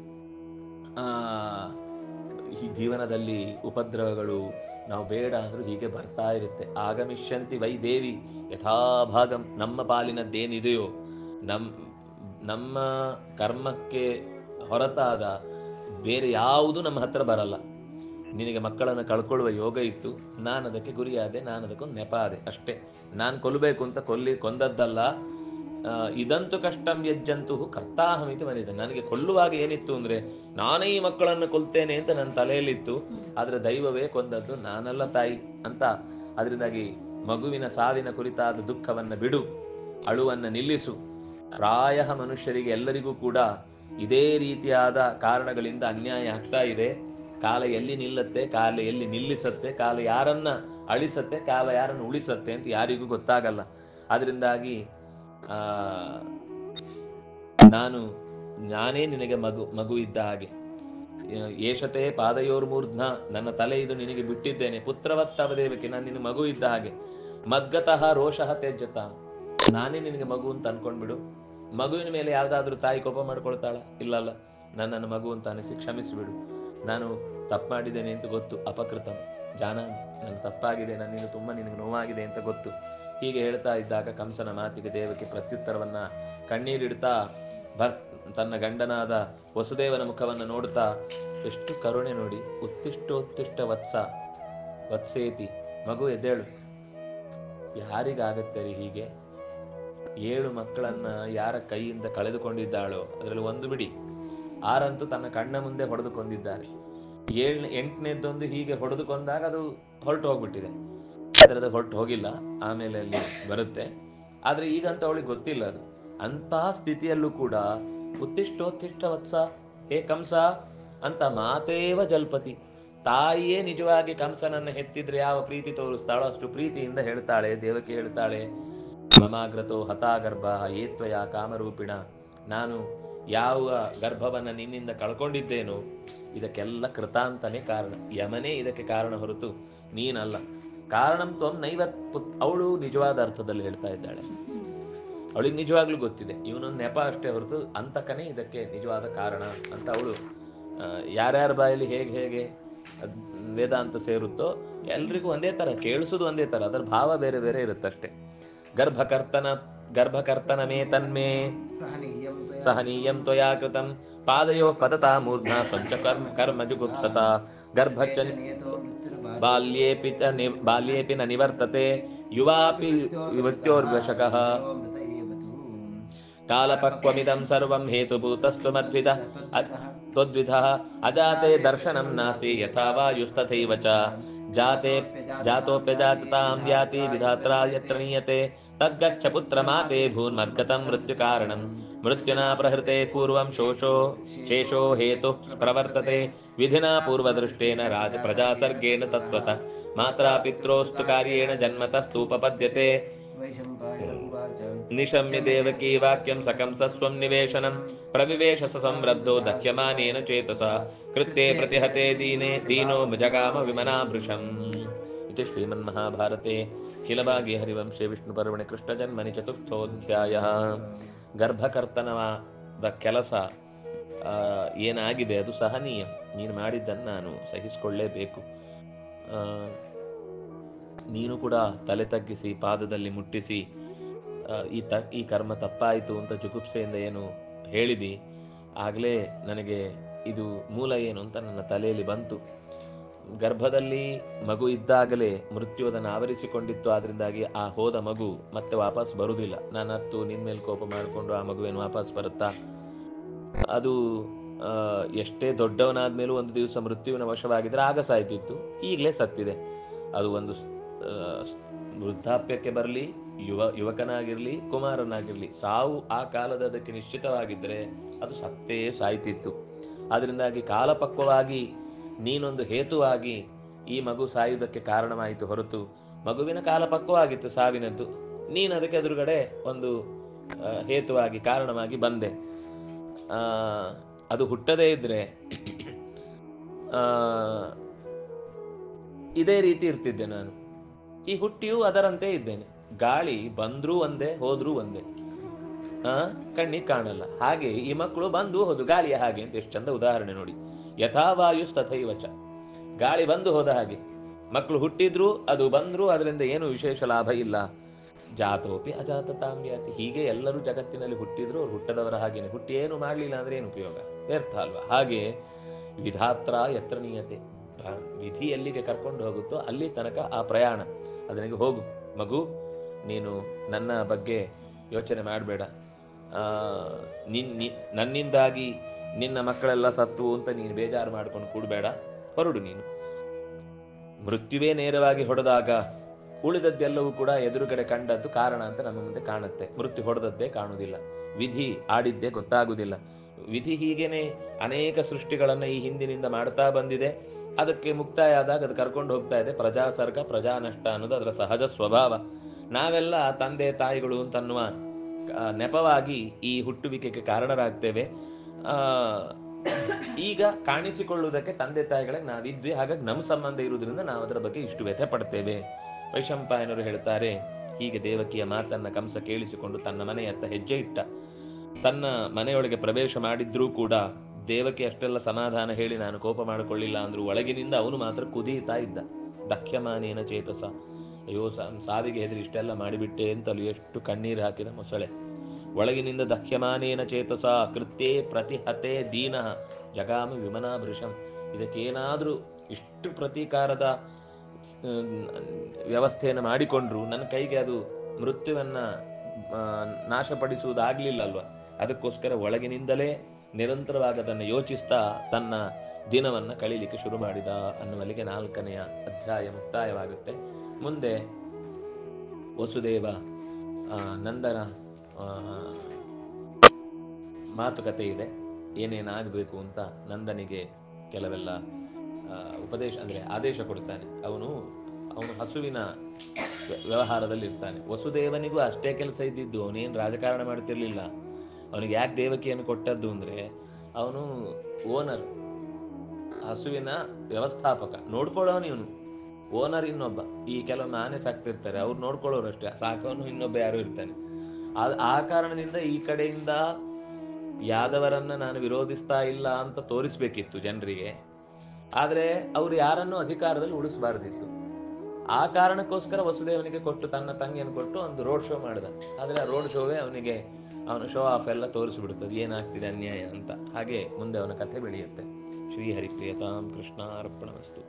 ಆ ಈ ಜೀವನದಲ್ಲಿ ಉಪದ್ರವಗಳು ನಾವು ಬೇಡ ಅಂದ್ರೂ ಹೀಗೆ ಬರ್ತಾ ಇರುತ್ತೆ ಆಗಮಿಷ್ಯಂತಿ ವೈದೇವಿ ಯಥಾಭಾಗಂ ನಮ್ಮ ಪಾಲಿನದ್ದೇನಿದೆಯೋ ನಮ್ ನಮ್ಮ ಕರ್ಮಕ್ಕೆ ಹೊರತಾದ ಬೇರೆ ಯಾವುದು ನಮ್ಮ ಹತ್ರ ಬರಲ್ಲ ನಿನಗೆ ಮಕ್ಕಳನ್ನು ಕಳ್ಕೊಳ್ಳುವ ಯೋಗ ಇತ್ತು ನಾನು ಅದಕ್ಕೆ ಗುರಿಯಾದೆ ನಾನು ಅದಕ್ಕೊಂದು ನೆಪ ಆದೆ ಅಷ್ಟೇ ನಾನು ಕೊಲ್ಲಬೇಕು ಅಂತ ಕೊಲ್ಲಿ ಕೊಂದದ್ದಲ್ಲ ಆ, ಇದಂತು ಕಷ್ಟಂ ಯಜ್ಜಂತು ಕರ್ತಾಹಮಿತಿ ಮನಿದೆ ನನಗೆ ಕೊಲ್ಲುವಾಗ ಏನಿತ್ತು ಅಂದ್ರೆ ನಾನೇ ಈ ಮಕ್ಕಳನ್ನು ಕೊಲ್ತೇನೆ ಅಂತ ನನ್ನ ತಲೆಯಲ್ಲಿತ್ತು ಆದ್ರೆ ದೈವವೇ ಕೊಂದದ್ದು ನಾನಲ್ಲ ತಾಯಿ ಅಂತ ಅದರಿಂದಾಗಿ ಮಗುವಿನ ಸಾವಿನ ಕುರಿತಾದ ದುಃಖವನ್ನ ಬಿಡು ಅಳುವನ್ನ ನಿಲ್ಲಿಸು ಪ್ರಾಯ ಮನುಷ್ಯರಿಗೆ ಎಲ್ಲರಿಗೂ ಕೂಡ ಇದೇ ರೀತಿಯಾದ ಕಾರಣಗಳಿಂದ ಅನ್ಯಾಯ ಆಗ್ತಾ ಇದೆ ಕಾಲ ಎಲ್ಲಿ ನಿಲ್ಲತ್ತೆ ಕಾಲ ಎಲ್ಲಿ ನಿಲ್ಲಿಸತ್ತೆ ಕಾಲ ಯಾರನ್ನ ಅಳಿಸತ್ತೆ ಕಾಲ ಯಾರನ್ನ ಉಳಿಸತ್ತೆ ಅಂತ ಯಾರಿಗೂ ಗೊತ್ತಾಗಲ್ಲ ಅದರಿಂದಾಗಿ ಆ ನಾನು ನಾನೇ ನಿನಗೆ ಮಗು ಮಗು ಇದ್ದ ಹಾಗೆ ಆ, ಏಷತೆ ಪಾದಯೋರ್ಮೂರ್ಧ್ನ ನನ್ನ ತಲೆ ಇದು ನಿನಗೆ ಬಿಟ್ಟಿದ್ದೇನೆ ಪುತ್ರವತ್ತವದೇವಕ್ಕೆ ನಾನು ನಿನಗೆ ಮಗು ಇದ್ದ ಹಾಗೆ ಮದ್ಗತಃ ರೋಷಃ ತ್ಯಜ್ಯತ ನಾನೇ ನಿನಗೆ ಮಗು ಅಂತ ಅನ್ಕೊಂಡ್ಬಿಡು ಮಗುವಿನ ಮೇಲೆ ಯಾವ್ದಾದ್ರೂ ತಾಯಿ ಕೋಪ ಮಾಡ್ಕೊಳ್ತಾಳ ಇಲ್ಲಲ್ಲ ನನ್ನನ್ನು ಮಗು ಅಂತ ಅನಿಸಿ ಕ್ಷಮಿಸಿಬಿಡು ನಾನು ತಪ್ಪು ಮಾಡಿದ್ದೇನೆ ಅಂತ ಗೊತ್ತು ಅಪಕೃತ ಜಾನ ನನ್ನ ತಪ್ಪಾಗಿದೆ ನನ್ನಿಂದ ತುಂಬಾ ನಿನಗೆ ನೋವಾಗಿದೆ ಅಂತ ಗೊತ್ತು ಹೀಗೆ ಹೇಳ್ತಾ ಇದ್ದಾಗ ಕಂಸನ ಮಾತಿಗೆ ದೇವಕ್ಕೆ ಪ್ರತ್ಯುತ್ತರವನ್ನ ಕಣ್ಣೀರಿಡ್ತಾ ಭರ್ ತನ್ನ ಗಂಡನಾದ ವಸುದೇವನ ಮುಖವನ್ನ ನೋಡ್ತಾ ಎಷ್ಟು ಕರುಣೆ ನೋಡಿ ಉತ್ತಿಷ್ಟೋತ್ತಿಷ್ಟ ವತ್ಸ ವತ್ಸೇತಿ ಮಗು ಎದ್ದೇಳು ಯಾರಿಗಾಗತ್ತೆ ರೀ ಹೀಗೆ ಏಳು ಮಕ್ಕಳನ್ನ ಯಾರ ಕೈಯಿಂದ ಕಳೆದುಕೊಂಡಿದ್ದಾಳೋ ಅದರಲ್ಲಿ ಒಂದು ಬಿಡಿ ಆರಂತೂ ತನ್ನ ಕಣ್ಣ ಮುಂದೆ ಹೊಡೆದು ಕೊಂದಿದ್ದಾರೆ ಏಳ್ ಎಂಟನೇದ್ದೊಂದು ಹೀಗೆ ಹೊಡೆದು ಕೊಂದಾಗ ಅದು ಹೊರಟು ಹೋಗ್ಬಿಟ್ಟಿದೆ ಅದರದ ಹೊರಟು ಹೋಗಿಲ್ಲ ಆಮೇಲೆ ಅಲ್ಲಿ ಬರುತ್ತೆ ಆದ್ರೆ ಈಗಂತ ಅವಳಿಗೆ ಗೊತ್ತಿಲ್ಲ ಅದು ಅಂತಹ ಸ್ಥಿತಿಯಲ್ಲೂ ಕೂಡ ಉತ್ತಿಷ್ಟೋತ್ತಿಷ್ಟ ವತ್ಸ ಹೇ ಕಂಸ ಅಂತ ಮಾತೇವ ಜಲ್ಪತಿ ತಾಯಿಯೇ ನಿಜವಾಗಿ ಕಂಸನನ್ನ ಹೆತ್ತಿದ್ರೆ ಯಾವ ಪ್ರೀತಿ ತೋರಿಸ್ತಾಳೋ ಅಷ್ಟು ಪ್ರೀತಿಯಿಂದ ಹೇಳ್ತಾಳೆ ದೇವಕಿ ಹೇಳ್ತಾಳೆ ಮಮಾಗ್ರತೋ ಹತಾಗರ್ಭ ಏತ್ವಯ ಕಾಮರೂಪಿಣ ನಾನು ಯಾವ ಗರ್ಭವನ್ನ ನಿನ್ನಿಂದ ಕಳ್ಕೊಂಡಿದ್ದೇನೋ ಇದಕ್ಕೆಲ್ಲ ಕೃತಾಂತನೇ ಕಾರಣ ಯಮನೇ ಇದಕ್ಕೆ ಕಾರಣ ಹೊರತು ನೀನಲ್ಲ ಕಾರಣಂ ತ್ವಂ ನೈವ ಪುತ್ ಅವಳು ನಿಜವಾದ ಅರ್ಥದಲ್ಲಿ ಹೇಳ್ತಾ ಇದ್ದಾಳೆ ಅವಳಿಗೆ ನಿಜವಾಗ್ಲೂ ಗೊತ್ತಿದೆ ಇವನೊಂದು ನೆಪ ಅಷ್ಟೇ ಹೊರತು ಅಂತಕನೇ ಇದಕ್ಕೆ ನಿಜವಾದ ಕಾರಣ ಅಂತ ಅವಳು ಯಾರ್ಯಾರ ಬಾಯಲ್ಲಿ ಹೇಗೆ ಹೇಗೆ ಅದ್ ವೇದಾಂತ ಸೇರುತ್ತೋ ಎಲ್ರಿಗೂ ಒಂದೇ ತರ ಕೇಳಿಸೋದು ಒಂದೇ ತರ ಅದರ ಭಾವ ಬೇರೆ ಬೇರೆ ಇರುತ್ತಷ್ಟೇ ಗರ್ಭಕರ್ತನ ಗರ್ಭಕರ್ತನ ಮೇ ತನ್ಮೇ ಸಹನೀಯಂ ತ್ವಯಾ ಸಹನೀಯಂ ತ್ವಯಾ ಕೃತಂ ಪಾದಯೋ ಪತತಾ ಮೂರ್ಧ್ನಾ ಸಂಚ ಕರ್ಮ ಕರ್ಮ ಜುಗುಪ್ಸತ ಗರ್ಭಚ್ಚ ನಿಯತೋ ಮೃತ್ಯುರ್ಬಾಧೆ. ಬಾಲ್ಯೇಪಿ ಚ ನಿ- ಬಾಲ್ಯೇಪಿ ನ ನಿವರ್ತತೆ ಯುವಾಪಿ ಮೃತ್ಯೋರ್ವಶಕಃ ಮೃತ ಏವತು. ಕಾಲಪಕ್ವಮಿದಂ ಸರ್ವಂ ಹೇತುಭೂತಸ್ತು ಮದ್ವಿಧ ಅ- त्वद्विधः अजाते दर्शनं नास्ति यथा वायुस्तथैव च जाते जातोऽप्यजाततां याति विधात्रा यत्र नीयते तद्गच्छ पुत्रमाते भून्मद्गतं मृत्युकारणं मृत्युना प्रहृते पूर्वं शोषो शेषो हेतुः प्रवर्तते विधिना पूर्वदृष्टेन राजप्रजासर्गेण तत्त्वतः मात्रा पित्रोस्तु कार्येण जन्मतस्तूपपद्यते वैशम्पायन उवाच निशम्य देवकी वाक्यं सकंसस्वं निवेशनं प्रविवेश स संरब्धो दह्यमानेन चेतसा कृत्ये प्रतिहते दीने दीनो जगाम विमना भृशम् इति श्रीमन्महाभारते खिलभागे हरिवंशे विष्णुपर्वणे कृष्णजन्मनि चतुर्थोऽध्यायः ಗರ್ಭಕರ್ತನವಾದ ಕೆಲಸ ಆ, ಏನಾಗಿದೆ ಅದು ಸಹನೀಯ ನೀನು ಮಾಡಿದ್ದನ್ನು ನಾನು ಸಹಿಸಿಕೊಳ್ಳೇಬೇಕು ಆ, ನೀನು ಕೂಡ ತಲೆ ತಗ್ಗಿಸಿ ಪಾದದಲ್ಲಿ ಮುಟ್ಟಿಸಿ ಆ, ಈ ತ ಈ ಕರ್ಮ ತಪ್ಪಾಯಿತು ಅಂತ ಜುಗುಪ್ಸೆಯಿಂದ ಏನು ಹೇಳಿದಿ ಆಗಲೇ ನನಗೆ ಇದು ಮೂಲ ಏನು ಅಂತ ನನ್ನ ತಲೆಯಲ್ಲಿ ಬಂತು ಗರ್ಭದಲ್ಲಿ ಮಗು ಇದ್ದಾಗಲೇ ಮೃತ್ಯು ಅದನ್ನು ಆವರಿಸಿಕೊಂಡಿತ್ತು ಆದ್ರಿಂದಾಗಿ ಆ ಹೋದ ಮಗು ಮತ್ತೆ ವಾಪಸ್ ಬರುವುದಿಲ್ಲ ನಾನು ಹತ್ತು ನಿನ್ ಮೇಲೆ ಕೋಪ ಮಾಡಿಕೊಂಡು ಆ ಮಗುವೇನು ವಾಪಸ್ ಬರುತ್ತಾ ಅದು ಆ, ಎಷ್ಟೇ ದೊಡ್ಡವನಾದ್ಮೇಲೂ ಒಂದು ದಿವಸ ಮೃತ್ಯುವಿನ ವಶವಾಗಿದ್ರೆ ಆಗ ಸಾಯ್ತಿತ್ತು ಈಗಲೇ ಸತ್ತಿದೆ ಅದು ಒಂದು ಆ, ವೃದ್ಧಾಪ್ಯಕ್ಕೆ ಬರಲಿ ಯುವ ಯುವಕನಾಗಿರ್ಲಿ ಕುಮಾರನಾಗಿರ್ಲಿ ಸಾವು ಆ ಕಾಲದ ಅದಕ್ಕೆ ನಿಶ್ಚಿತವಾಗಿದ್ದರೆ ಅದು ಸತ್ತೇ ಸಾಯ್ತಿತ್ತು ಅದರಿಂದಾಗಿ ಕಾಲಪಕ್ವವಾಗಿ ನೀನೊಂದು ಹೇತುವಾಗಿ ಈ ಮಗು ಸಾಯುವುದಕ್ಕೆ ಕಾರಣವಾಯಿತು ಹೊರತು ಮಗುವಿನ ಕಾಲಪಕ್ವವಾಗಿತ್ತು ಸಾವಿನದ್ದು ನೀನು ಅದಕ್ಕೆ ಎದುರುಗಡೆ ಒಂದು ಆ, ಹೇತುವಾಗಿ ಕಾರಣವಾಗಿ ಬಂದೆ ಆ, ಅದು ಹುಟ್ಟದೇ ಇದ್ರೆ ಆ, ಇದೇ ರೀತಿ ಇರ್ತಿದ್ದೆ ನಾನು ಈ ಹುಟ್ಟಿಯೂ ಅದರಂತೆ ಇದ್ದೇನೆ ಗಾಳಿ ಬಂದ್ರೂ ಒಂದೇ ಹೋದ್ರೂ ಒಂದೇ ಆ ಕಣ್ಣಿಗೆ ಕಾಣಲ್ಲ ಹಾಗೆ ಈ ಮಕ್ಕಳು ಬಂದು ಹೋದು ಗಾಳಿಯ ಹಾಗೆ ಅಂತ ಎಷ್ಟು ಚಂದ ಉದಾಹರಣೆ ನೋಡಿ ಯಥಾವಾಯು ತಥೈವಚ ಗಾಳಿ ಬಂದು ಹೋದ ಹಾಗೆ ಮಕ್ಕಳು ಹುಟ್ಟಿದ್ರು ಅದು ಬಂದ್ರು ಅದರಿಂದ ಏನು ವಿಶೇಷ ಲಾಭ ಇಲ್ಲ ಜಾತೋಪಿ ಅಜಾತ ತಾಮ್ಯಾತಿ ಹೀಗೆ ಎಲ್ಲರೂ ಜಗತ್ತಿನಲ್ಲಿ ಹುಟ್ಟಿದ್ರು ಅವ್ರು ಹುಟ್ಟದವರ ಹಾಗೇನೆ ಹುಟ್ಟಿ ಏನು ಮಾಡಲಿಲ್ಲ ಅಂದ್ರೆ ಏನು ಉಪಯೋಗ ವ್ಯರ್ಥ ಅಲ್ವಾ ಹಾಗೆ ವಿಧಾತ್ರ ಯತ್ರ ನಿಯತೆ ಭ- ವಿಧಿ ಎಲ್ಲಿಗೆ ಕರ್ಕೊಂಡು ಹೋಗುತ್ತೋ ಅಲ್ಲಿ ತನಕ ಆ ಪ್ರಯಾಣ ಅದನಿಗೆ ಹೋಗು ಮಗು ನೀನು ನನ್ನ ಬಗ್ಗೆ ಯೋಚನೆ ಮಾಡಬೇಡ ನಿನ್ ನಿ- ನನ್ನಿಂದಾಗಿ ನಿನ್ನ ಮಕ್ಕಳೆಲ್ಲ ಸತ್ತು ಅಂತ ನೀನು ಬೇಜಾರು ಮಾಡ್ಕೊಂಡು ಕೂಡಬೇಡ ಹೊರಡು ನೀನು ಮೃತ್ಯುವೇ ನೇರವಾಗಿ ಹೊಡೆದಾಗ ಉಳಿದದ್ದೆಲ್ಲವೂ ಕೂಡ ಎದುರುಗಡೆ ಕಂಡದ್ದು ಕಾರಣ ಅಂತ ನಮ್ಮ ಮುಂದೆ ಕಾಣುತ್ತೆ ಮೃತ್ಯು ಹೊಡೆದದ್ದೇ ಕಾಣುವುದಿಲ್ಲ ವಿಧಿ ಆಡಿದ್ದೇ ಗೊತ್ತಾಗುವುದಿಲ್ಲ ವಿಧಿ ಹೀಗೇನೆ ಅನೇಕ ಸೃಷ್ಟಿಗಳನ್ನ ಈ ಹಿಂದಿನಿಂದ ಮಾಡ್ತಾ ಬಂದಿದೆ ಅದಕ್ಕೆ ಮುಕ್ತಾಯ ಆದಾಗ ಅದು ಕರ್ಕೊಂಡು ಹೋಗ್ತಾ ಇದೆ ಪ್ರಜಾಸರ್ಗ ಪ್ರಜಾ ನಷ್ಟ ಅನ್ನೋದು ಅದರ ಸಹಜ ಸ್ವಭಾವ ನಾವೆಲ್ಲ ತಂದೆ ತಾಯಿಗಳು ಅಂತನ್ನುವ ಆ, ನೆಪವಾಗಿ ಈ ಹುಟ್ಟುವಿಕೆಗೆ ಕಾರಣರಾಗ್ತೇವೆ ಆ ಈಗ ಕಾಣಿಸಿಕೊಳ್ಳುವುದಕ್ಕೆ ತಂದೆ ತಾಯಿಗಳಿಗೆ ನಾವಿದ್ವಿ ಹಾಗಾಗಿ ನಮ್ಮ ಸಂಬಂಧ ಇರುವುದರಿಂದ ನಾವು ಅದರ ಬಗ್ಗೆ ಇಷ್ಟು ವ್ಯಥೆ ಪಡ್ತೇವೆ ವೈಶಂಪಾಯನರು ಹೇಳ್ತಾರೆ ಹೀಗೆ ದೇವಕಿಯ ಮಾತನ್ನ ಕಂಸ ಕೇಳಿಸಿಕೊಂಡು ತನ್ನ ಮನೆಯತ್ತ ಹೆಜ್ಜೆ ಇಟ್ಟ ತನ್ನ ಮನೆಯೊಳಗೆ ಪ್ರವೇಶ ಮಾಡಿದ್ರೂ ಕೂಡ ದೇವಕಿ ಅಷ್ಟೆಲ್ಲ ಸಮಾಧಾನ ಹೇಳಿ ನಾನು ಕೋಪ ಮಾಡಿಕೊಳ್ಳಿಲ್ಲ ಅಂದ್ರೂ ಒಳಗಿನಿಂದ ಅವನು ಮಾತ್ರ ಕುದೀತಾ ಇದ್ದ ದಖ್ಯಮಾನೇನ ಚೇತಸ ಅಯ್ಯೋ ಸಾ- ಸಾವಿಗೆ ಹೆದರಿ ಇಷ್ಟೆಲ್ಲ ಮಾಡಿಬಿಟ್ಟೆ ಅಂತಲೂ ಎಷ್ಟು ಕಣ್ಣೀರು ಹಾಕಿದ ಮೊಸಳೆ ಒಳಗಿನಿಂದ ದಖ್ಯಮಾನೇನ ಚೇತಸ ಕೃತ್ಯೇ ಪ್ರತಿಹತೆ ದೀನ ಜಗಾಮ ವಿಮನಾ ಭೃಶಂ ಇದಕ್ಕೇನಾದರೂ ಇಷ್ಟು ಪ್ರತೀಕಾರದ ಹ್ಮ್, ವ್ಯವಸ್ಥೆಯನ್ನು ಮಾಡಿಕೊಂಡ್ರು ನನ್ನ ಕೈಗೆ ಅದು ಮೃತ್ಯುವನ್ನ ಆ, ನಾಶಪಡಿಸುವುದಾಗ್ಲಿಲ್ಲ ಅಲ್ವಾ ಅದಕ್ಕೋಸ್ಕರ ಒಳಗಿನಿಂದಲೇ ನಿರಂತರವಾಗಿ ಅದನ್ನು ಯೋಚಿಸ್ತಾ ತನ್ನ ದಿನವನ್ನ ಕಳೀಲಿಕ್ಕೆ ಶುರು ಮಾಡಿದ ಅನ್ನುವಲ್ಲಿಗೆ ನಾಲ್ಕನೆಯ ಅಧ್ಯಾಯ ಮುಕ್ತಾಯವಾಗುತ್ತೆ ಮುಂದೆ ವಸುದೇವ ಆ, ನಂದನ ಆ, ಮಾತುಕತೆ ಇದೆ ಏನೇನಾಗಬೇಕು ಅಂತ ನಂದನಿಗೆ ಕೆಲವೆಲ್ಲ ಆ, ಉಪದೇಶ ಅಂದ್ರೆ ಆದೇಶ ಕೊಡ್ತಾನೆ ಅವನು ಅವನು ಹಸುವಿನ ವ್ಯ- ವ್ಯವಹಾರದಲ್ಲಿ ಇರ್ತಾನೆ ವಸುದೇವನಿಗೂ ಅಷ್ಟೇ ಕೆಲಸ ಇದ್ದಿದ್ದು ಅವನೇನು ರಾಜಕಾರಣ ಮಾಡ್ತಿರ್ಲಿಲ್ಲ ಅವನಿಗೆ ಯಾಕೆ ದೇವಕಿಯನ್ನು ಕೊಟ್ಟದ್ದು ಅಂದ್ರೆ ಅವನು ಓನರ್ ಹಸುವಿನ ವ್ಯವಸ್ಥಾಪಕ ನೋಡ್ಕೊಳ್ಳೋನು ಇವನು ಓನರ್ ಇನ್ನೊಬ್ಬ ಈ ಕೆಲವೊಮ್ಮೆ ಆನೆ ಸಾಕ್ತಿರ್ತಾರೆ ಅವ್ರು ನೋಡ್ಕೊಳ್ಳೋರು ಅಷ್ಟೇ ಸಾಕೋನು ಇನ್ನೊಬ್ಬ ಯಾರು ಇರ್ತಾನೆ ಆ- ಆ ಕಾರಣದಿಂದ ಈ ಕಡೆಯಿಂದ ಯಾದವರನ್ನ ನಾನು ವಿರೋಧಿಸ್ತಾ ಇಲ್ಲ ಅಂತ ತೋರಿಸ್ಬೇಕಿತ್ತು ಜನರಿಗೆ ಆದ್ರೆ ಅವ್ರು ಯಾರನ್ನೂ ಅಧಿಕಾರದಲ್ಲಿ ಉಳಿಸಬಾರ್ದಿತ್ತು ಆ ಕಾರಣಕ್ಕೋಸ್ಕರ ವಸುದೇವನಿಗೆ ಕೊಟ್ಟು ತನ್ನ ತಂಗಿಯನ್ನು ಕೊಟ್ಟು ಒಂದು ರೋಡ್ ಶೋ ಮಾಡಿದ ಆದ್ರೆ ಆ ರೋಡ್ ಶೋವೇ ಅವನಿಗೆ ಅವನ ಶೋ ಆಫ್ ಎಲ್ಲ ತೋರಿಸ್ಬಿಡುತ್ತದೆ ಏನಾಗ್ತಿದೆ ಅನ್ಯಾಯ ಅಂತ ಹಾಗೆ ಮುಂದೆ ಅವನ ಕಥೆ ಬೆಳೆಯುತ್ತೆ ಶ್ರೀ ಹರಿಪ್ರಿಯತಾಂ ಕೃಷ್ಣ ಅರ್ಪಣವಸ್ತು